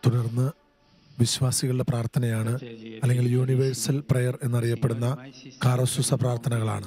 തുടർന്ന് വിശ്വാസികളുടെ പ്രാർത്ഥനയാണ് അല്ലെങ്കിൽ യൂണിവേഴ്സൽ പ്രയർ എന്നറിയപ്പെടുന്ന കാറോസുസ പ്രാർത്ഥനകളാണ്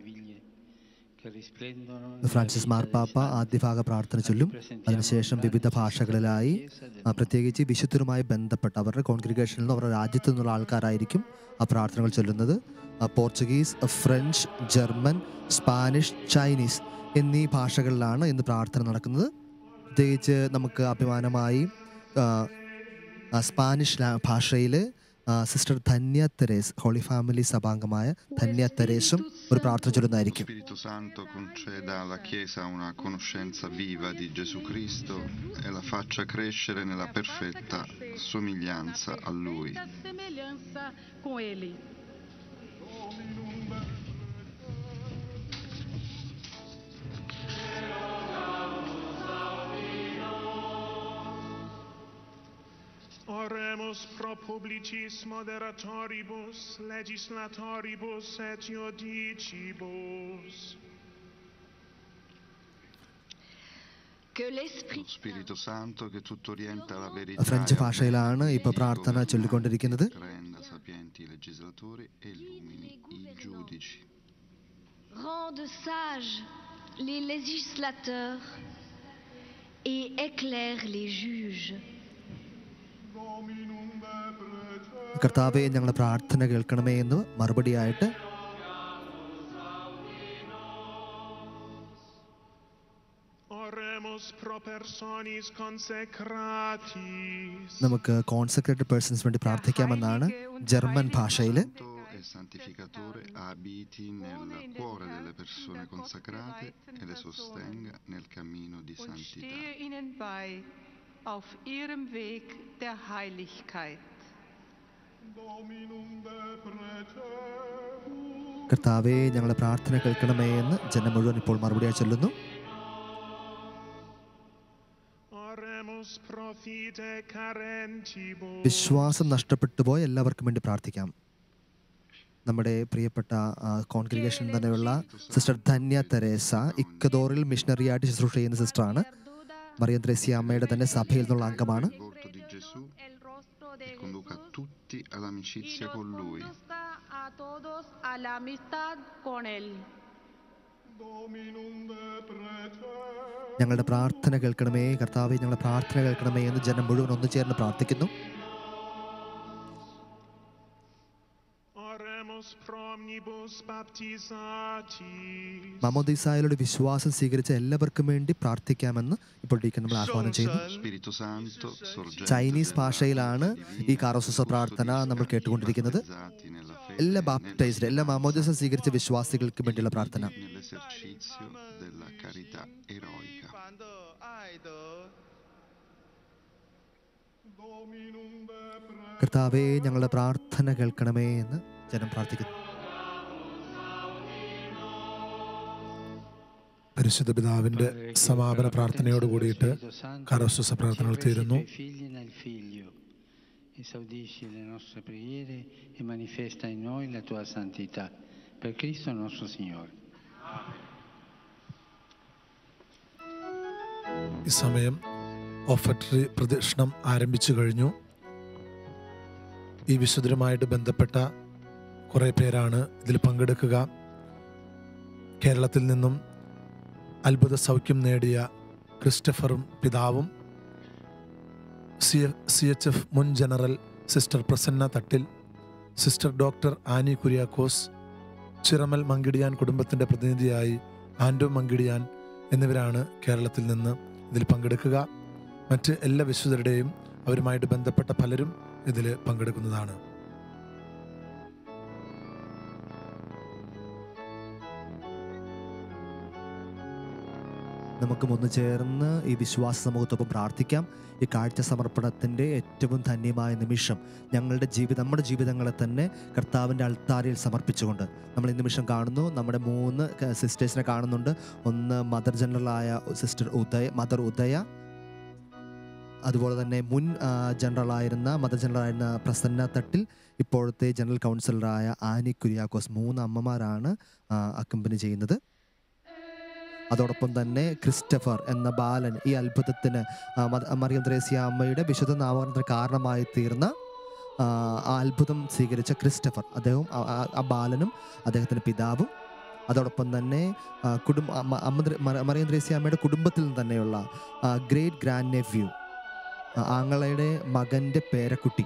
ഫ്രാൻസിസ് മാർപ്പാപ്പ ആദ്യഭാഗ പ്രാർത്ഥന ചൊല്ലും അതിനുശേഷം വിവിധ ഭാഷകളിലായി ആ, പ്രത്യേകിച്ച് വിശുദ്ധരുമായി ബന്ധപ്പെട്ട അവരുടെ കോൺഗ്രിഗേഷനിൽ നിന്ന് അവരുടെ രാജ്യത്തു നിന്നുള്ള ആൾക്കാരായിരിക്കും ആ പ്രാർത്ഥനകൾ ചൊല്ലുന്നത് ആ, Portuguese French German Spanish Chinese എന്നീ ഭാഷകളിലാണ് ഇന്ന് പ്രാർത്ഥന നടക്കുന്നത് പ്രത്യേകിച്ച് നമുക്ക് അഭിമാനമായി ആ, ആ, സ്പാനിഷ് ലാ- ഭാഷയിൽ ആ, sister Dhanya Theres holy family സഭാംഗമായ ധന്യ തെരേസും ഒരു പ്രാർത്ഥന ചൊല്ലുന്നതായിരിക്കും Spirito Santo conceda alla Chiesa una conoscenza viva di Gesù Cristo e la faccia crescere nella perfetta somiglianza a Lui. Da semelhança com ele. Oremus pro publicis moderatoribus, legislatoribus et iudicibus. Que Lo l'Esprit Spirito Santo che tutto orienta alla verità French e al ഭാഷയിലാണ് bene, ഇപ്പോൾ പ്രാർത്ഥന governa, ചൊല്ലിക്കൊണ്ടിരിക്കുന്നത് renda sapienti i legislatori e illumini i giudici. rende sages les législateurs et éclaire les juges. കർത്താവെ ഞങ്ങളുടെ പ്രാർത്ഥന കേൾക്കണമേ എന്ന് മറുപടിയായിട്ട് Oremus pro personis consecratis. നമുക്ക് കോൺസെക്രേറ്റഡ് പേഴ്സൺസ് വേണ്ടി പ്രാർത്ഥിക്കാമെന്നാണ് ജർമ്മൻ ഭാഷയിൽ Santo e santificatore abiti nel cuore delle persone consacrate e le sostenga nel cammino di und santità. stehe ihnen bei auf ihrem Weg der Heiligkeit. കർത്താവെ ഞങ്ങളുടെ പ്രാർത്ഥന കേൾക്കണമേ എന്ന് ജനം മുഴുവൻ ഇപ്പോൾ മറുപടിയായി ചൊല്ലുന്നു Oremus pro fide carentibus. വിശ്വാസം നഷ്ടപ്പെട്ടു പോയ എല്ലാവർക്കും വേണ്ടി പ്രാർത്ഥിക്കാം നമ്മുടെ പ്രിയപ്പെട്ട കോൺഗ്രിഗേഷൻ തന്നെയുള്ള സിസ്റ്റർ ധന്യ തെരേസ ഇക്കദോറിൽ മിഷണറിയായിട്ട് ശുശ്രൂഷ ചെയ്യുന്ന സിസ്റ്ററാണ് മറിയം ത്രേസ്യ അമ്മയുടെ തന്നെ സഭയിൽ നിന്നുള്ള അംഗമാണ് Il volto di Gesù El rostro de e conduca Jesús tutti y all'amicizia nos con Lui. conduzca a todos a la amistad con él. ഞങ്ങളുടെ പ്രാർത്ഥന കേൾക്കണമേ കർത്താവെ ഞങ്ങളുടെ പ്രാർത്ഥന കേൾക്കണമേ എന്ന് ജനം മുഴുവൻ ഒന്നു ചേർന്ന് പ്രാർത്ഥിക്കുന്നു Oremus pro omnibus baptizatis. മമോദിസായയുടെ വിശ്വാസം സ്വീകരിച്ച എല്ലാവർക്കും വേണ്ടി പ്രാർത്ഥിക്കാമെന്ന് ഇപ്പോൾ ഡീക്കൻ നമ്മൾ ആഹ്വാനം ചെയ്യുന്നു Spirito Santo, sorgente Chinese della ഭാഷയിലാണ് ഈ കാറോസുസ പ്രാർത്ഥന നമ്മൾ കേട്ടുകൊണ്ടിരിക്കുന്നത് battezzati nella fede എല്ലാ e ബാപ്റ്റൈസ്ഡ് എല്ലാ മാമോദിസ സ്വീകരിച്ച വിശ്വാസികൾക്കും വേണ്ടിയുള്ള പ്രാർത്ഥന nell'esercizio della carità eroica. 凡的爱德。 കർത്താവെ ഞങ്ങളുടെ പ്രാർത്ഥന കേൾക്കണമേ എന്ന് ജനം പ്രാർത്ഥിക്കുന്നു പരിശുദ്ധ പിതാവിന്റെ സമാപന പ്രാർത്ഥനയോട് കൂടിയിട്ട് കാറോസുസ പ്രാർത്ഥനകൾ തീരുന്നു figli nel figlio. Esaudisci le nostre preghiere e manifesta in noi la tua santità. Per Cristo nostro Signore. ഈ സമയം ഓഫറ്ററി പ്രദക്ഷിണം ആരംഭിച്ചു കഴിഞ്ഞു ഈ വിശുദ്ധരുമായിട്ട് ബന്ധപ്പെട്ട കുറേ പേരാണ് ഇതിൽ പങ്കെടുക്കുക കേരളത്തിൽ നിന്നും അത്ഭുത സൗഖ്യം നേടിയ ക്രിസ്റ്റഫറും പിതാവും സി സി എച്ച് എഫ് മുൻ general sister Prasanna Thattil sister doctor Annie Kuriakose Chiramel Mankidiyan കുടുംബത്തിൻ്റെ പ്രതിനിധിയായി ആൻഡോ മങ്കിടിയാൻ എന്നിവരാണ് കേരളത്തിൽ നിന്ന് ഇതിൽ പങ്കെടുക്കുക മറ്റ് എല്ലാ വിശുദ്ധരുടെയും അവരുമായിട്ട് ബന്ധപ്പെട്ട പലരും ഇതിൽ പങ്കെടുക്കുന്നതാണ് നമുക്കും ഒന്ന് ചേർന്ന് ഈ വിശ്വാസ സമൂഹത്തോടൊപ്പം പ്രാർത്ഥിക്കാം ഈ കാഴ്ച സമർപ്പണത്തിൻ്റെ ഏറ്റവും ധന്യമായ നിമിഷം ഞങ്ങളുടെ ജീവിതം നമ്മുടെ ജീവിതങ്ങളെ തന്നെ കർത്താവിൻ്റെ അൾത്താരയിൽ സമർപ്പിച്ചുകൊണ്ട് നമ്മൾ ഈ നിമിഷം കാണുന്നു നമ്മുടെ മൂന്ന് സിസ്റ്റേഴ്സിനെ കാണുന്നുണ്ട് ഒന്ന് മദർ ജനറലായ സിസ്റ്റർ ഉദയ മദർ ഉദയ അതുപോലെ തന്നെ മുൻ ആ, ജനറലായിരുന്ന മദർ ജനറലായിരുന്ന പ്രസന്ന തട്ടിൽ ഇപ്പോഴത്തെ ജനറൽ കൗൺസിലറായ ആനി കുര്യാക്കോസ് മൂന്ന് അമ്മമാരാണ് അക്കമ്പനി ചെയ്യുന്നത് അതോടൊപ്പം തന്നെ ക്രിസ്റ്റഫർ എന്ന ബാലൻ ഈ അത്ഭുതത്തിന് ആ, മത- മറിയം ത്രേസ്യ അമ്മയുടെ വിശുദ്ധ നാമകരണത്തിന് കാരണമായി തീർന്ന ആ, ആ അത്ഭുതം സ്വീകരിച്ച ക്രിസ്റ്റഫർ അദ്ദേഹം ആ- ആ- ആ ബാലനും അദ്ദേഹത്തിൻ്റെ പിതാവും അതോടൊപ്പം തന്നെ ആ, കുടുംബ അമ്മ- അമ്മ ദ്ര- മ- മറിയം ത്രേസ്യ അമ്മയുടെ കുടുംബത്തിൽ നിന്ന് തന്നെയുള്ള ഗ്രേറ്റ് ഗ്രാൻഡ് നെഫ്യൂ ആങ്ങളയുടെ മകൻ്റെ പേരക്കുട്ടി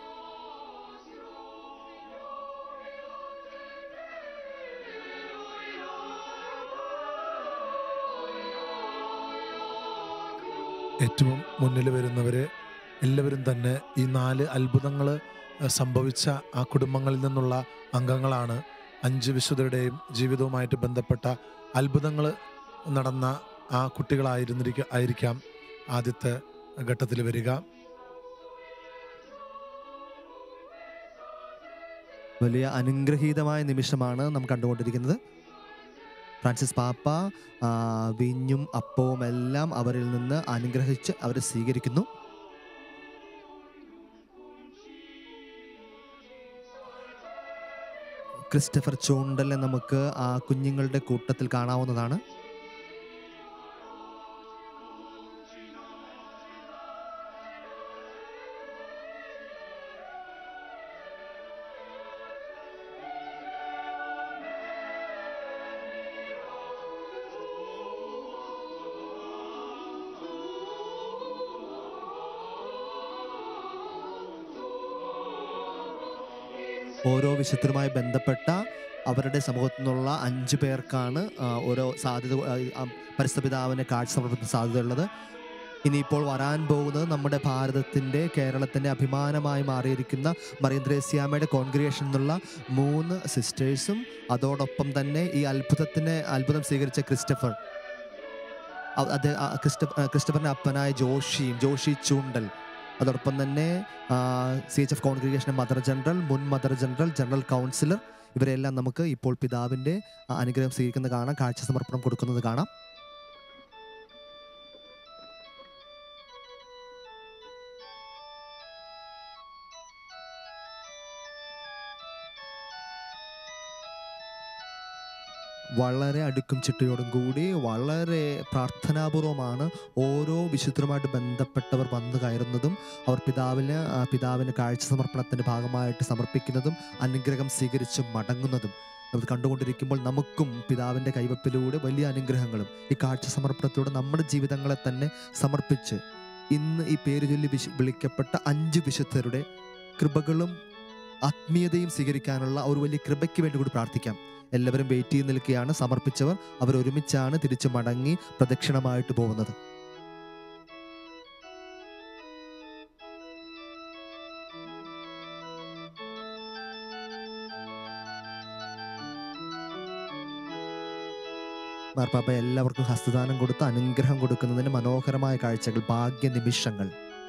ഏറ്റവും മുന്നിൽ വരുന്നവരെ എല്ലാവരും തന്നെ ഈ നാല് അത്ഭുതങ്ങൾ സംഭവിച്ച ആ കുടുംബങ്ങളിൽ നിന്നുള്ള അംഗങ്ങളാണ് അഞ്ച് വിശുദ്ധരുടെയും ജീവിതവുമായിട്ട് ബന്ധപ്പെട്ട അത്ഭുതങ്ങൾ നടന്ന ആ കുട്ടികളായിരുന്നിരിക്ക ആയിരിക്കാം ആദ്യത്തെ ഘട്ടത്തിൽ വരിക വലിയ അനുഗ്രഹീതമായ നിമിഷമാണ് നാം കണ്ടുകൊണ്ടിരിക്കുന്നത് ഫ്രാൻസിസ് പാപ്പ ആ, വീഞ്ഞും അപ്പവും എല്ലാം അവരിൽ നിന്ന് അനുഗ്രഹിച്ച് അവരെ സ്വീകരിക്കുന്നു ക്രിസ്റ്റഫർ ചൂണ്ടലെ നമുക്ക് ആ കുഞ്ഞുങ്ങളുടെ കൂട്ടത്തിൽ കാണാവുന്നതാണ് ഓരോ വിശുദ്ധരുമായി ബന്ധപ്പെട്ട അവരുടെ സമൂഹത്തിൽ നിന്നുള്ള അഞ്ച് പേർക്കാണ് ആ, ഓരോ സാധ്യത ആ, ആ, പരിസ്ഥിതി പിതാവിന് കാഴ്ച സമർപ്പിക്കുന്ന സാധ്യതയുള്ളത് ഇനിയിപ്പോൾ വരാൻ പോകുന്നത് നമ്മുടെ ഭാരതത്തിൻ്റെ കേരളത്തിൻ്റെ അഭിമാനമായി മാറിയിരിക്കുന്ന മറിയന്ത്രേസ്യാമയുടെ കോൺഗ്രിഗേഷൻ എന്നുള്ള മൂന്ന് സിസ്റ്റേഴ്സും അതോടൊപ്പം തന്നെ ഈ അത്ഭുതത്തിന് അത്ഭുതം സ്വീകരിച്ച ക്രിസ്റ്റഫർ അ- അത് ആ ക്രിസ്റ്റ ആ, ക്രിസ്റ്റഫറിൻ്റെ അപ്പനായ ജോഷിയും ജോഷി ചൂണ്ടൽ അതോടൊപ്പം തന്നെ സി എച്ച് എഫ് കോൺഗ്രിഗേഷൻ്റെ മദർ ജനറൽ മുൻ മദർ ജനറൽ ജനറൽ കൗൺസിലർ ഇവരെല്ലാം നമുക്ക് ഇപ്പോൾ പിതാവിൻ്റെ ആ, അനുഗ്രഹം സ്വീകരിക്കുന്നത് കാണാം കാഴ്ച സമർപ്പണം കൊടുക്കുന്നത് കാണാം വളരെ അടുക്കും ചിട്ടയോടും കൂടി വളരെ പ്രാർത്ഥനാപൂർവമാണ് ഓരോ വിശുദ്ധരുമായിട്ട് ബന്ധപ്പെട്ടവർ വന്നു കയറുന്നതും അവർ പിതാവിന് ആ, പിതാവിന് കാഴ്ച സമർപ്പണത്തിൻ്റെ ഭാഗമായിട്ട് സമർപ്പിക്കുന്നതും അനുഗ്രഹം സ്വീകരിച്ച് മടങ്ങുന്നതും നമ്മൾ കണ്ടുകൊണ്ടിരിക്കുമ്പോൾ നമുക്കും പിതാവിൻ്റെ കൈവപ്പിലൂടെ വലിയ അനുഗ്രഹങ്ങളും ഈ കാഴ്ച സമർപ്പണത്തിലൂടെ നമ്മുടെ ജീവിതങ്ങളെ തന്നെ സമർപ്പിച്ച് ഇന്ന് ഈ പേര് ചൊല്ലി വിശ വിളിക്കപ്പെട്ട അഞ്ച് വിശുദ്ധരുടെ കൃപകളും ആത്മീയതയും സ്വീകരിക്കാനുള്ള ഒരു വലിയ കൃപയ്ക്ക് വേണ്ടി കൂടി പ്രാർത്ഥിക്കാം എല്ലാവരും വെയിറ്റ് ചെയ്ത് നിൽക്കുകയാണ് സമർപ്പിച്ചവർ അവർ ഒരുമിച്ചാണ് തിരിച്ചു മടങ്ങി പ്രദക്ഷിണമായിട്ട് പോകുന്നത് മാർപ്പാപ്പ എല്ലാവർക്കും ഹസ്തദാനം കൊടുത്ത് അനുഗ്രഹം കൊടുക്കുന്നതിന് മനോഹരമായ കാഴ്ചകൾ ഭാഗ്യ നിമിഷങ്ങൾ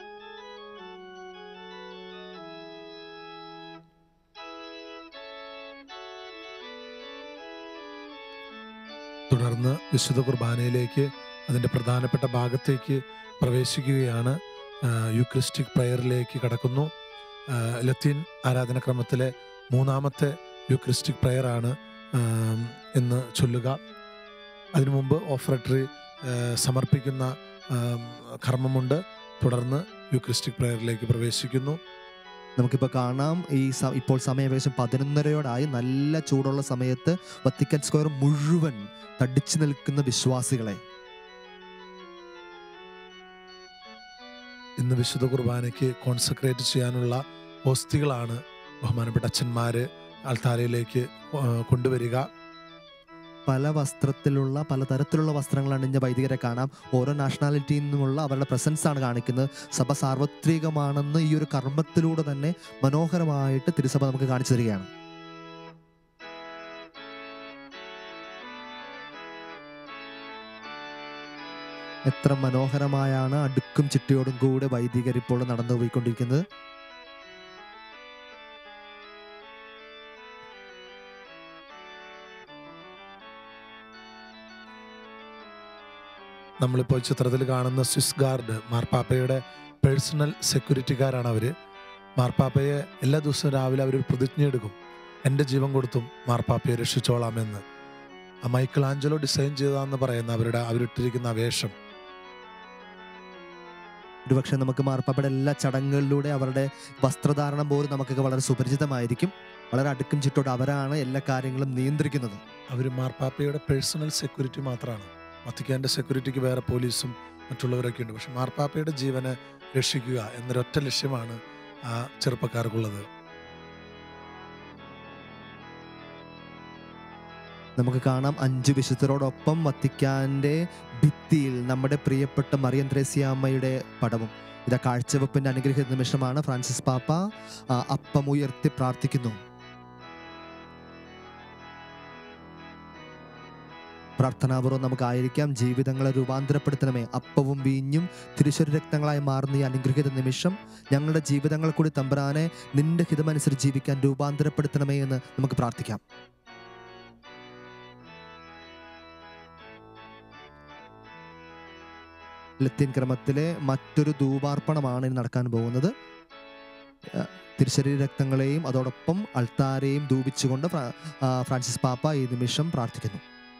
തുടർന്ന് വിശുദ്ധ കുർബാനയിലേക്ക് അതിൻ്റെ പ്രധാനപ്പെട്ട ഭാഗത്തേക്ക് പ്രവേശിക്കുകയാണ് ആ, യുക്രിസ്റ്റിക് പ്രയറിലേക്ക് കടക്കുന്നു ആ, ലത്തീൻ ആരാധനക്രമത്തിലെ മൂന്നാമത്തെ യുക്രിസ്റ്റിക് പ്രയറാണ് ആം, എന്ന് ചൊല്ലുക അതിനു മുമ്പ് ഓഫറട്ടറി സമർപ്പിക്കുന്ന ആം, കർമ്മമുണ്ട് തുടർന്ന് യുക്രിസ്റ്റിക് പ്രയറിലേക്ക് പ്രവേശിക്കുന്നു നമുക്കിപ്പോൾ കാണാം ഈ സ- ഇപ്പോൾ സമയം ഏകദേശം പതിനൊന്നരയോടായി നല്ല ചൂടുള്ള സമയത്ത് വത്തിക്കൻ സ്ക്വയർ മുഴുവൻ തടിച്ചു നിൽക്കുന്ന വിശ്വാസികളെ ഇന്ന് വിശുദ്ധ കുർബാനയ്ക്ക് കോൺസെൻട്രേറ്റ് ചെയ്യാനുള്ള ഓസ്തികളാണ് ബഹുമാനപ്പെട്ട അച്ഛന്മാര് അൾത്താരയിലേക്ക് ആ, കൊണ്ടുവരിക പല വസ്ത്രത്തിലുള്ള പല തരത്തിലുള്ള വസ്ത്രങ്ങൾ അണിഞ്ഞ വൈദികരെ കാണാം ഓരോ നാഷണാലിറ്റിയിൽ നിന്നുമുള്ള അവരുടെ പ്രസൻസ് ആണ് കാണിക്കുന്നത് സഭ സാർവത്രികമാണെന്ന് ഈ ഒരു കർമ്മത്തിലൂടെ തന്നെ മനോഹരമായിട്ട് തിരുസഭ നമുക്ക് കാണിച്ചു തരികയാണ് എത്ര മനോഹരമായാണ് അടുക്കും ചിട്ടയോടും കൂടെ വൈദികർ ഇപ്പോൾ നടന്നു പോയിക്കൊണ്ടിരിക്കുന്നത് നമ്മളിപ്പോൾ ചിത്രത്തിൽ കാണുന്ന സ്വിസ് ഗാർഡ് മാർപ്പാപ്പയുടെ പേഴ്സണൽ സെക്യൂരിറ്റിക്കാരാണ് അവർ മാർപ്പാപ്പയെ എല്ലാ ദിവസവും രാവിലെ അവർ പ്രതിജ്ഞ എടുക്കും എൻ്റെ ജീവൻ കൊടുത്തും മാർപ്പാപ്പയെ രക്ഷിച്ചോളാമെന്ന് ആ മൈക്കിൾ ആഞ്ചലോ ഡിസൈൻ ചെയ്തതാന്ന് പറയുന്ന അവരുടെ അവരിട്ടിരിക്കുന്ന ആ വേഷം ഒരുപക്ഷെ നമുക്ക് മാർപ്പാപ്പയുടെ എല്ലാ ചടങ്ങുകളിലൂടെ അവരുടെ വസ്ത്രധാരണം പോലും നമുക്കൊക്കെ വളരെ സുപരിചിതമായിരിക്കും വളരെ അടുക്കും ചിട്ടോട് അവരാണ് എല്ലാ കാര്യങ്ങളും നിയന്ത്രിക്കുന്നത് അവർ മാർപ്പാപ്പയുടെ പേഴ്സണൽ സെക്യൂരിറ്റി മാത്രമാണ് വത്തിക്കാൻ്റെ സെക്യൂരിറ്റിക്ക് വേറെ പോലീസും മറ്റുള്ളവരൊക്കെ ഉണ്ട് പക്ഷെ മാർപ്പാപ്പയുടെ ജീവനെ രക്ഷിക്കുക എന്നൊരൊറ്റ ലക്ഷ്യമാണ് ആ ചെറുപ്പക്കാർക്കുള്ളത് നമുക്ക് കാണാം അഞ്ച് വിശുദ്ധരോടൊപ്പം വത്തിക്കാന്റെ ഭിത്തിയിൽ നമ്മുടെ പ്രിയപ്പെട്ട മറിയം ത്രേസ്യാമ്മയുടെ പടവും ഇത് കാഴ്ചവെപ്പിന്റെ അനുഗ്രഹീത നിമിഷമാണ് ഫ്രാൻസിസ് പാപ്പ ആ, അപ്പം ഉയർത്തി പ്രാർത്ഥിക്കുന്നു പ്രാർത്ഥനാപൂർവ്വം നമുക്കായിരിക്കാം ജീവിതങ്ങളെ രൂപാന്തരപ്പെടുത്തണമേ അപ്പവും വീഞ്ഞും തിരുശരി രക്തങ്ങളായി മാറുന്ന ഈ അനുഗ്രഹീത നിമിഷം ഞങ്ങളുടെ ജീവിതങ്ങൾ കൂടി തമ്പുരാനെ നിന്റെ ഹിതമനുസരിച്ച് ജീവിക്കാൻ രൂപാന്തരപ്പെടുത്തണമേ എന്ന് നമുക്ക് പ്രാർത്ഥിക്കാം ലത്തീൻ ക്രമത്തിലെ മറ്റൊരു ധൂപാർപ്പണമാണ് ഇനി നടക്കാൻ പോകുന്നത് ഏഹ് തിരുശരീര രക്തങ്ങളെയും അതോടൊപ്പം അൾത്താരെയും ധൂപിച്ചുകൊണ്ട് ഫ്രാ- ആ, ഫ്രാൻസിസ് പാപ്പ ഈ നിമിഷം പ്രാർത്ഥിക്കുന്നു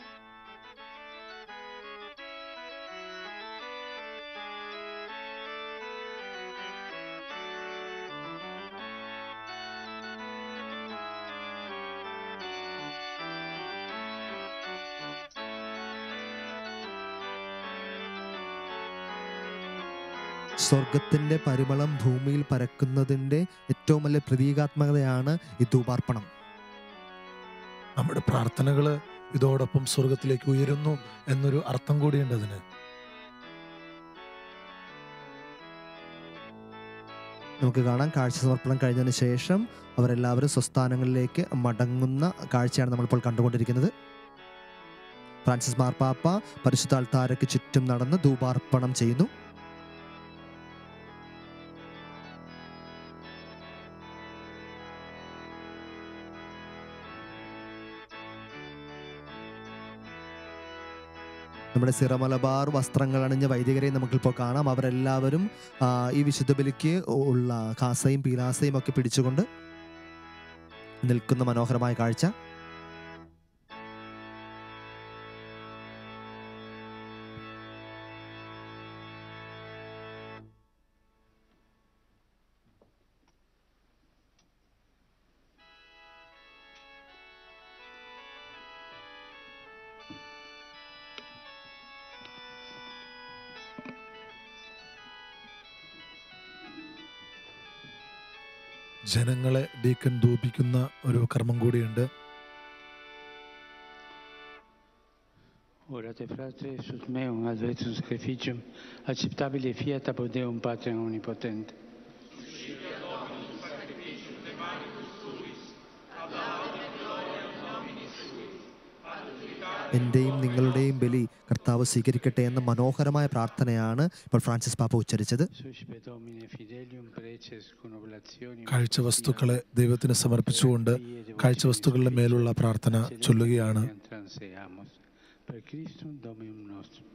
സ്വർഗത്തിന്റെ പരിമളം ഭൂമിയിൽ പരക്കുന്നതിന്റെ ഏറ്റവും വലിയ പ്രതീകാത്മകതയാണ് ഈ ധൂപാർപ്പണം നമ്മുടെ പ്രാർത്ഥനകൾ ഇതോടൊപ്പം സ്വർഗത്തിലേക്ക് ഉയരുന്നു എന്നൊരു അർത്ഥം കൂടിയുണ്ട് അതിന് നമുക്ക് കാണാം കാഴ്ച സമർപ്പണം കഴിഞ്ഞതിന് ശേഷം അവരെല്ലാവരും സ്വസ്ഥാനങ്ങളിലേക്ക് മടങ്ങുന്ന കാഴ്ചയാണ് നമ്മളിപ്പോൾ കണ്ടുകൊണ്ടിരിക്കുന്നത് ഫ്രാൻസിസ് മാർപ്പാപ്പ പരിശുദ്ധ അൾത്താരയ്ക്ക് ചുറ്റും നടന്ന് ധൂപാർപ്പണം ചെയ്യുന്നു നമ്മുടെ സിറമലബാർ വസ്ത്രങ്ങൾ അണിഞ്ഞ വൈദികരെ നമുക്കിപ്പോൾ കാണാം അവരെല്ലാവരും ആ, ഈ വിശുദ്ധ ബലിക്ക് ഉള്ള കാസയും പീലാസയും ഒക്കെ പിടിച്ചുകൊണ്ട് നിൽക്കുന്ന മനോഹരമായ കാഴ്ച ജനങ്ങളെ ഡീക്കൻ ധൂപിക്കുന്ന ഒരു കർമ്മം കൂടിയുണ്ട് Orate, fratre, sus meum ad vetum sacrificium, acceptabile fiat ab Deum Patrem Omnipotente. എൻ്റെയും നിങ്ങളുടെയും ബലി കർത്താവ് സ്വീകരിക്കട്ടെ എന്ന മനോഹരമായ പ്രാർത്ഥനയാണ് ഇപ്പോൾ ഫ്രാൻസിസ് പാപ്പ ഉച്ചരിച്ചത് Suscipe Domine fidelium preces con oblazioni കാഴ്ചവസ്തുക്കളെ ദൈവത്തിന് സമർപ്പിച്ചുകൊണ്ട് കാഴ്ചവസ്തുക്കളുടെ മേലുള്ള പ്രാർത്ഥന ചൊല്ലുകയാണ് Transeamus. Per Christum Dominum nostrum.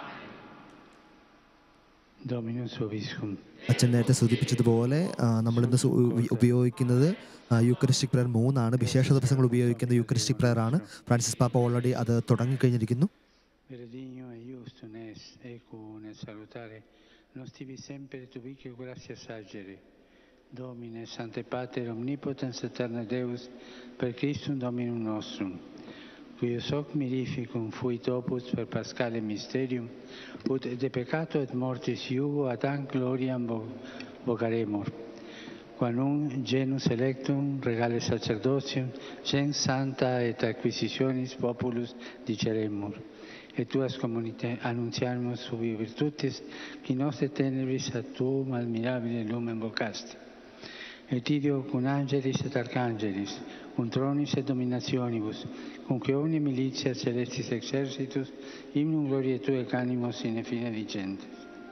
Dominus vobiscum. അച്ഛൻ നേരത്തെ സൂചിപ്പിച്ചതുപോലെ ആ, നമ്മളിന്ന് സു- ഉപ- ഉപയോഗിക്കുന്നത് ആ, യൂക്കറിസ്റ്റിക് പ്രയർ മൂന്നാണ് വിശേഷ ദിവസങ്ങൾ ഉപയോഗിക്കുന്ന യൂക്കറിസ്റ്റിക് പ്രയർ ആണ് ഫ്രാൻസിസ് പാപ്പ ഓൾറെഡി അത് തുടങ്ങിക്കഴിഞ്ഞിരിക്കുന്നു Veredigno e iustum es, equum et salutare, nos tibi sempre tubique gratia sagere. Domine, Sante Pater, omnipotens aeterna Deus, per Christum Dominum nostrum, cuius hoc mirificum fuit opus per Pascale mysterium, ut de peccato et mortis iugo ad an gloriam vo- vocaremur. Quanum genus electum regale sacerdotium, gens santa et acquisitionis populus diceremur. Et tuas communite annunciamus ubi virtutis, qui noste tenebris a tuum admirabile lumen vocasti. Et idio cum angelis et archangelis, cum tronis et dominationibus, cum que omni militia celestis exercitus, hymnum gloriae Tue canimos in fine dicentes.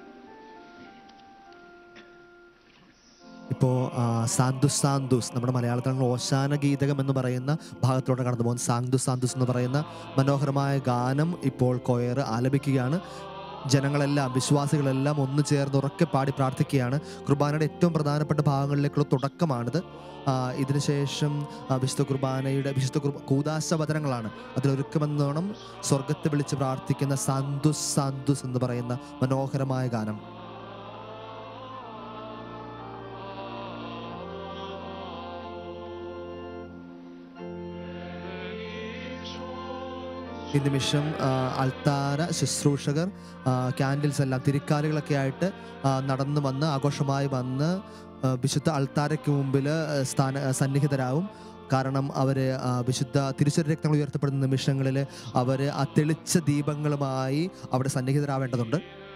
ഇപ്പോൾ സാന്തുസ് സാന്തുസ് നമ്മുടെ മലയാളത്തിൽ ഓശാന ഗീതകം എന്ന് പറയുന്ന ഭാഗത്തിലൂടെ കടന്നു പോകുന്ന സാന്തുസ് സാന്തുസ് എന്ന് പറയുന്ന മനോഹരമായ ഗാനം ഇപ്പോൾ കൊയർ ആലപിക്കുകയാണ് ജനങ്ങളെല്ലാം വിശ്വാസികളെല്ലാം ഒന്ന് ചേർന്ന് ഉറക്കെ പാടി പ്രാർത്ഥിക്കുകയാണ് കുർബാനയുടെ ഏറ്റവും പ്രധാനപ്പെട്ട ഭാഗങ്ങളിലേക്കുള്ള തുടക്കമാണിത് ആ, ഇതിനുശേഷം ആ, വിശുദ്ധ കുർബാനയുടെ വിശുദ്ധ കുർബ കൂതാശ വചനങ്ങളാണ് അതിലൊരുക്കമെന്നോണം സ്വർഗത്തെ വിളിച്ച് പ്രാർത്ഥിക്കുന്ന സാന്തുസ് സാന്തുസ് എന്ന് പറയുന്ന മനോഹരമായ ഗാനം ഈ നിമിഷം ആ, അൾത്താര ശുശ്രൂഷകർ ആ, ക്യാൻഡിൽസ് എല്ലാം തിരിക്കാലുകളൊക്കെ ആയിട്ട് ആ, നടന്നു വന്ന് ആഘോഷമായി വന്ന് ആ, വിശുദ്ധ അൾത്താരയ്ക്ക് മുമ്പിൽ സ്ഥാന സന്നിഹിതരാകും കാരണം അവർ വിശുദ്ധ തിരിച്ചൊരു രക്തങ്ങൾ ഉയർത്തപ്പെടുന്ന നിമിഷങ്ങളിൽ അവർ ആ തെളിച്ച ദീപങ്ങളുമായി അവിടെ സന്നിഹിതരാവേണ്ടതുണ്ട്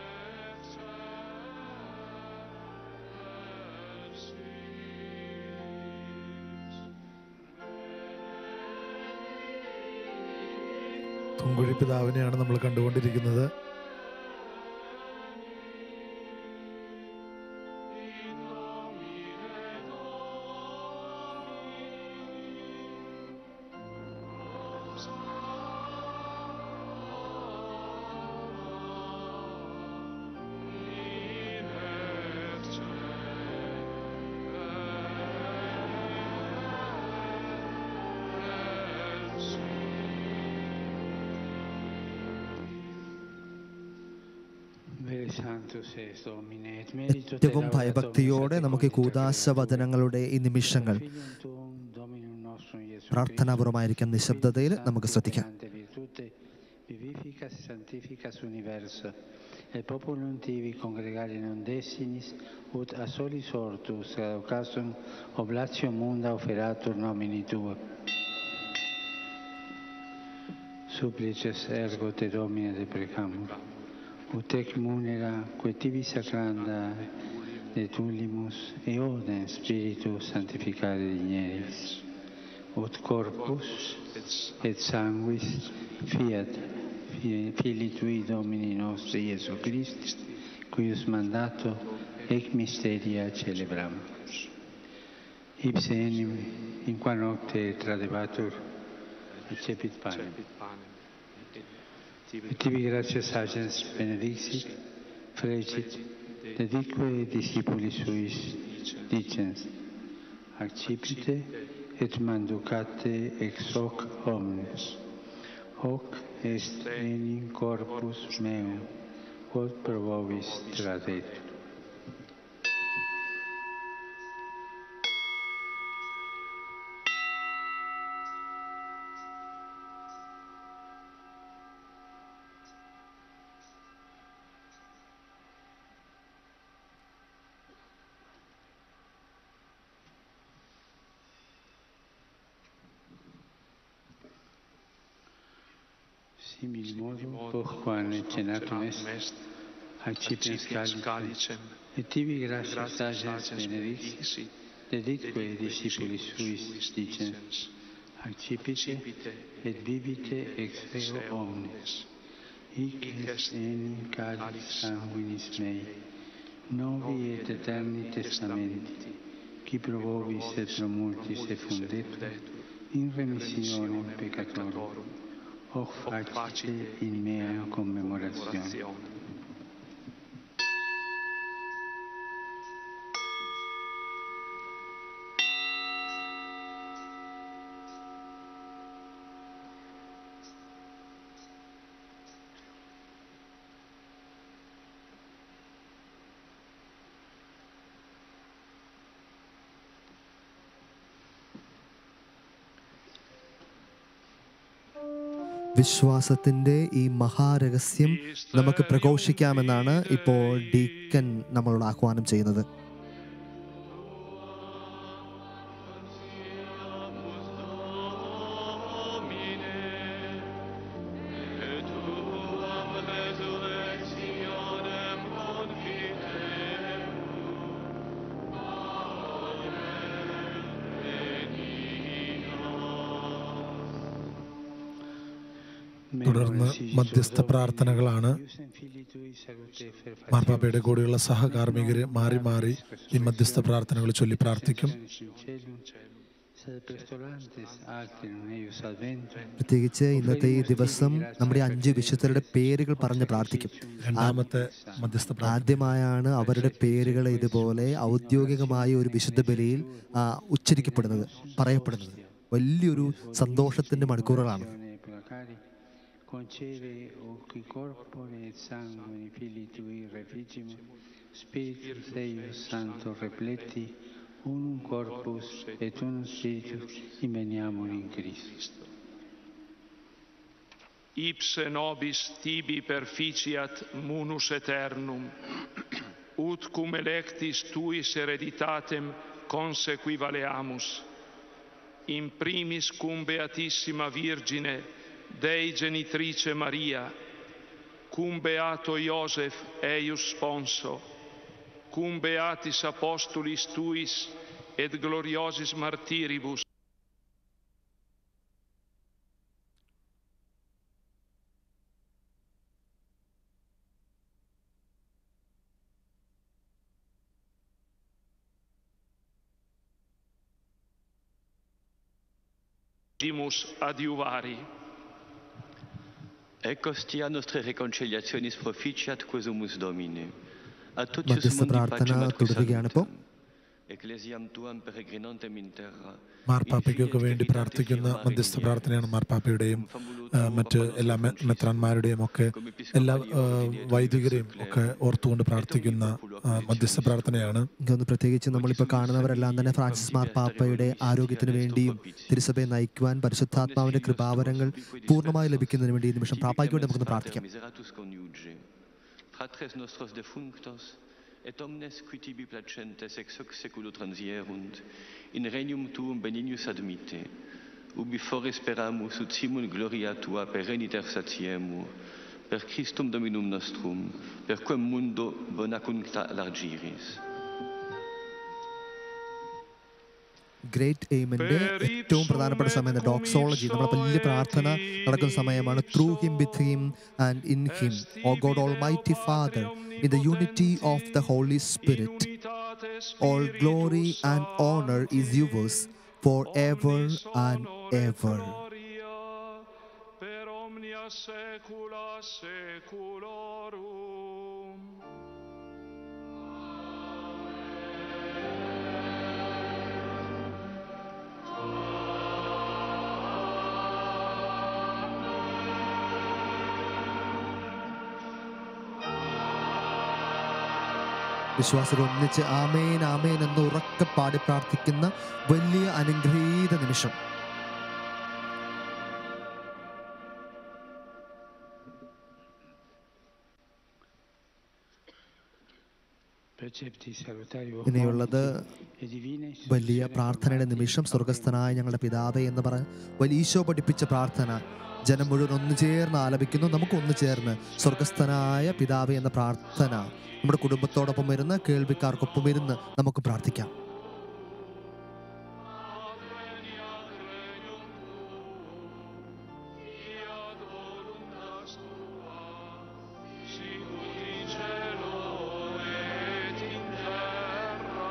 തുങ്കുഴി പിതാവിനെയാണ് നമ്മൾ കണ്ടുകൊണ്ടിരിക്കുന്നത് Vere Sanctus es Domine, et merito ഏറ്റവും ഭയഭക്തിയോടെ നമുക്ക് ഈ കൂതാശ വചനങ്ങളുടെ ഈ നിമിഷങ്ങൾ പ്രാർത്ഥനാപൂർവമായിരിക്കാൻ നിശബ്ദതയിൽ നമുക്ക് ശ്രദ്ധിക്കാം Vivificas e santificas universo, et populum tivi congregare non desinis, ut a solis ortus, ad occasum oblatio munda oferatur nomini Tua. Supplices ergo te Domine de precamur, ut ec munera quae tibi sacranda de tullimus e odem spiritu sanctificare digneris, ut corpus et sanguis fiat fi- Filii Tui Domini nostri Iesu Christi, cuius mandato ec mysteria celebramus. Ipse enim in qua nocte tradebatur recepit panem. Et tibi gratias agens benedixit, frecit, dedique discipulis suis dicens, accipite et manducate ex hoc omnes. Hoc est enim corpus meum, quod pro vobis tradetur. Simil modo, quoquam cenatum est, accipiens calicem, et tibi gratias agens benedixit, dedique discipulis suis dicens, accipite et bibite ex eo omnes. Hic est enim calis sanguinis mei, novi et eterni testamenti, qui pro vobis et pro multis effundetur, in remissionem peccatorum, hoc facite in mea commemorazione. വിശ്വാസത്തിൻ്റെ ഈ മഹാരഹസ്യം നമുക്ക് പ്രഘോഷിക്കാമെന്നാണ് ഇപ്പോൾ deacon നമ്മളോട് ആഹ്വാനം ചെയ്യുന്നത് തുടർന്ന് മധ്യസ്ഥ പ്രാർത്ഥനകളാണ് മാർപ്പാപ്പയുടെ കൂടെയുള്ള സഹകാർമ്മികര് മാറി മാറി ഈ മധ്യസ്ഥ പ്രാർത്ഥനകൾ ചൊല്ലി പ്രാർത്ഥിക്കും sed prestolantes alternum eius adventum, പ്രത്യേകിച്ച് ഇന്നത്തെ ഈ ദിവസം നമ്മുടെ അഞ്ച് വിശുദ്ധരുടെ പേരുകൾ പറഞ്ഞ് പ്രാർത്ഥിക്കും രണ്ടാമത്തെ മധ്യസ്ഥ പ്രാർത്ഥന ആദ്യമായാണ് അവരുടെ പേരുകൾ ഇതുപോലെ ഔദ്യോഗികമായ ഒരു വിശുദ്ധ ബലിയിൽ ആ, ഉച്ചരിക്കപ്പെടുന്നത് പറയപ്പെടുന്നത് വലിയൊരു സന്തോഷത്തിന്റെ മണിക്കൂറുകളാണ് Sione placari, concede occhi corpore et sanguine fili tui refugim, Spiritus Eius Sancto repleti, unum corpus et unum spiritus, imeniamur in Christo. Ipse nobis tibi perficiat munus eternum, ut cum electis tuis hereditatem consequivaleamus, in primis cum Beatissima Virgine, Dei genitrice Maria, cum beato Iosef eius sponso, cum beatis apostolis tuis et gloriosis martiribus, dimus adiuvari. Ecostia nostre reconciliationis proficiat quosumus Domine. A totius മധ്യസ്ഥ mundi പ്രാർത്ഥന pacem atque തുടരുകയാണിപ്പോൾ salutem. Ecclesiam tuam peregrinantem in terra. മാർപ്പാപ്പയ്ക്കൊക്കെ വേണ്ടി പ്രാർത്ഥിക്കുന്ന മധ്യസ്ഥ പ്രാർത്ഥനയാണ് മാർപ്പാപ്പയുടെയും ആ, മറ്റ് എല്ലാ മെ- മെത്രാന്മാരുടെയും ഒക്കെ എല്ലാ ആ, വൈദികരെയും ഒക്കെ ഓർത്തുകൊണ്ട് പ്രാർത്ഥിക്കുന്ന ആ, മധ്യസ്ഥ പ്രാർത്ഥനയാണ് എനിക്കൊന്ന് പ്രത്യേകിച്ച് നമ്മളിപ്പോൾ കാണുന്നവരെല്ലാം തന്നെ ഫ്രാൻസിസ് മാർപ്പാപ്പയുടെ ആരോഗ്യത്തിന് വേണ്ടിയും തിരുസഭയെ നയിക്കുവാൻ പരിശുദ്ധാത്മാവിന്റെ കൃപാവരങ്ങൾ പൂർണ്ണമായി ലഭിക്കുന്നതിന് വേണ്ടി ഈ നിമിഷം പ്രാപ്പായ്ക്ക് വേണ്ടി നമുക്കൊന്ന് പ്രാർത്ഥിക്കാം Miseratus coniuge. Fratres nostros defunctos, et omnes qui tibi placentes ex hoc seculo transierunt, in regnum tuum benignus admite, ubi fore speramus ut simul gloria tua pereniter satiemur, per Christum Dominum nostrum, per quem mundo bona cuncta largiris. Great എയിമിന്റെ ഏറ്റവും പ്രധാനപ്പെട്ട സമയം doxology നമ്മുടെ വലിയ പ്രാർത്ഥന നടക്കുന്ന സമയമാണ് through him with him and in him O God almighty Father in the unity of the Holy Spirit all glory and honour is yours for ever and ever gloria per omnia saecula saeculorum. വിശ്വാസികൾ ഒന്നിച്ച് ആമേൻ ആമേൻ എന്ന് ഉറക്കെ പാടി പ്രാർത്ഥിക്കുന്ന വലിയ അനുഗ്രഹീത നിമിഷം Precepti salutari ഇനിയുള്ളത് e divine വലിയ പ്രാർത്ഥനയുടെ നിമിഷം സ്വർഗസ്ഥനായ ഞങ്ങളുടെ പിതാവേ എന്ന് പറഞ്ഞ് വലിയ ഈശോ പഠിപ്പിച്ച പ്രാർത്ഥന ജനം മുഴുവൻ ഒന്നു ചേർന്ന് ആലപിക്കുന്നു നമുക്ക് ഒന്നു ചേർന്ന് സ്വർഗസ്ഥനായ പിതാവേ എന്ന പ്രാർത്ഥന നമ്മുടെ കുടുംബത്തോടൊപ്പം ഇരുന്ന് കേൾവിക്കാർക്കൊപ്പം ഇരുന്ന് നമുക്ക് പ്രാർത്ഥിക്കാം Fiat voluntas tua, sicut in cielo et in terra.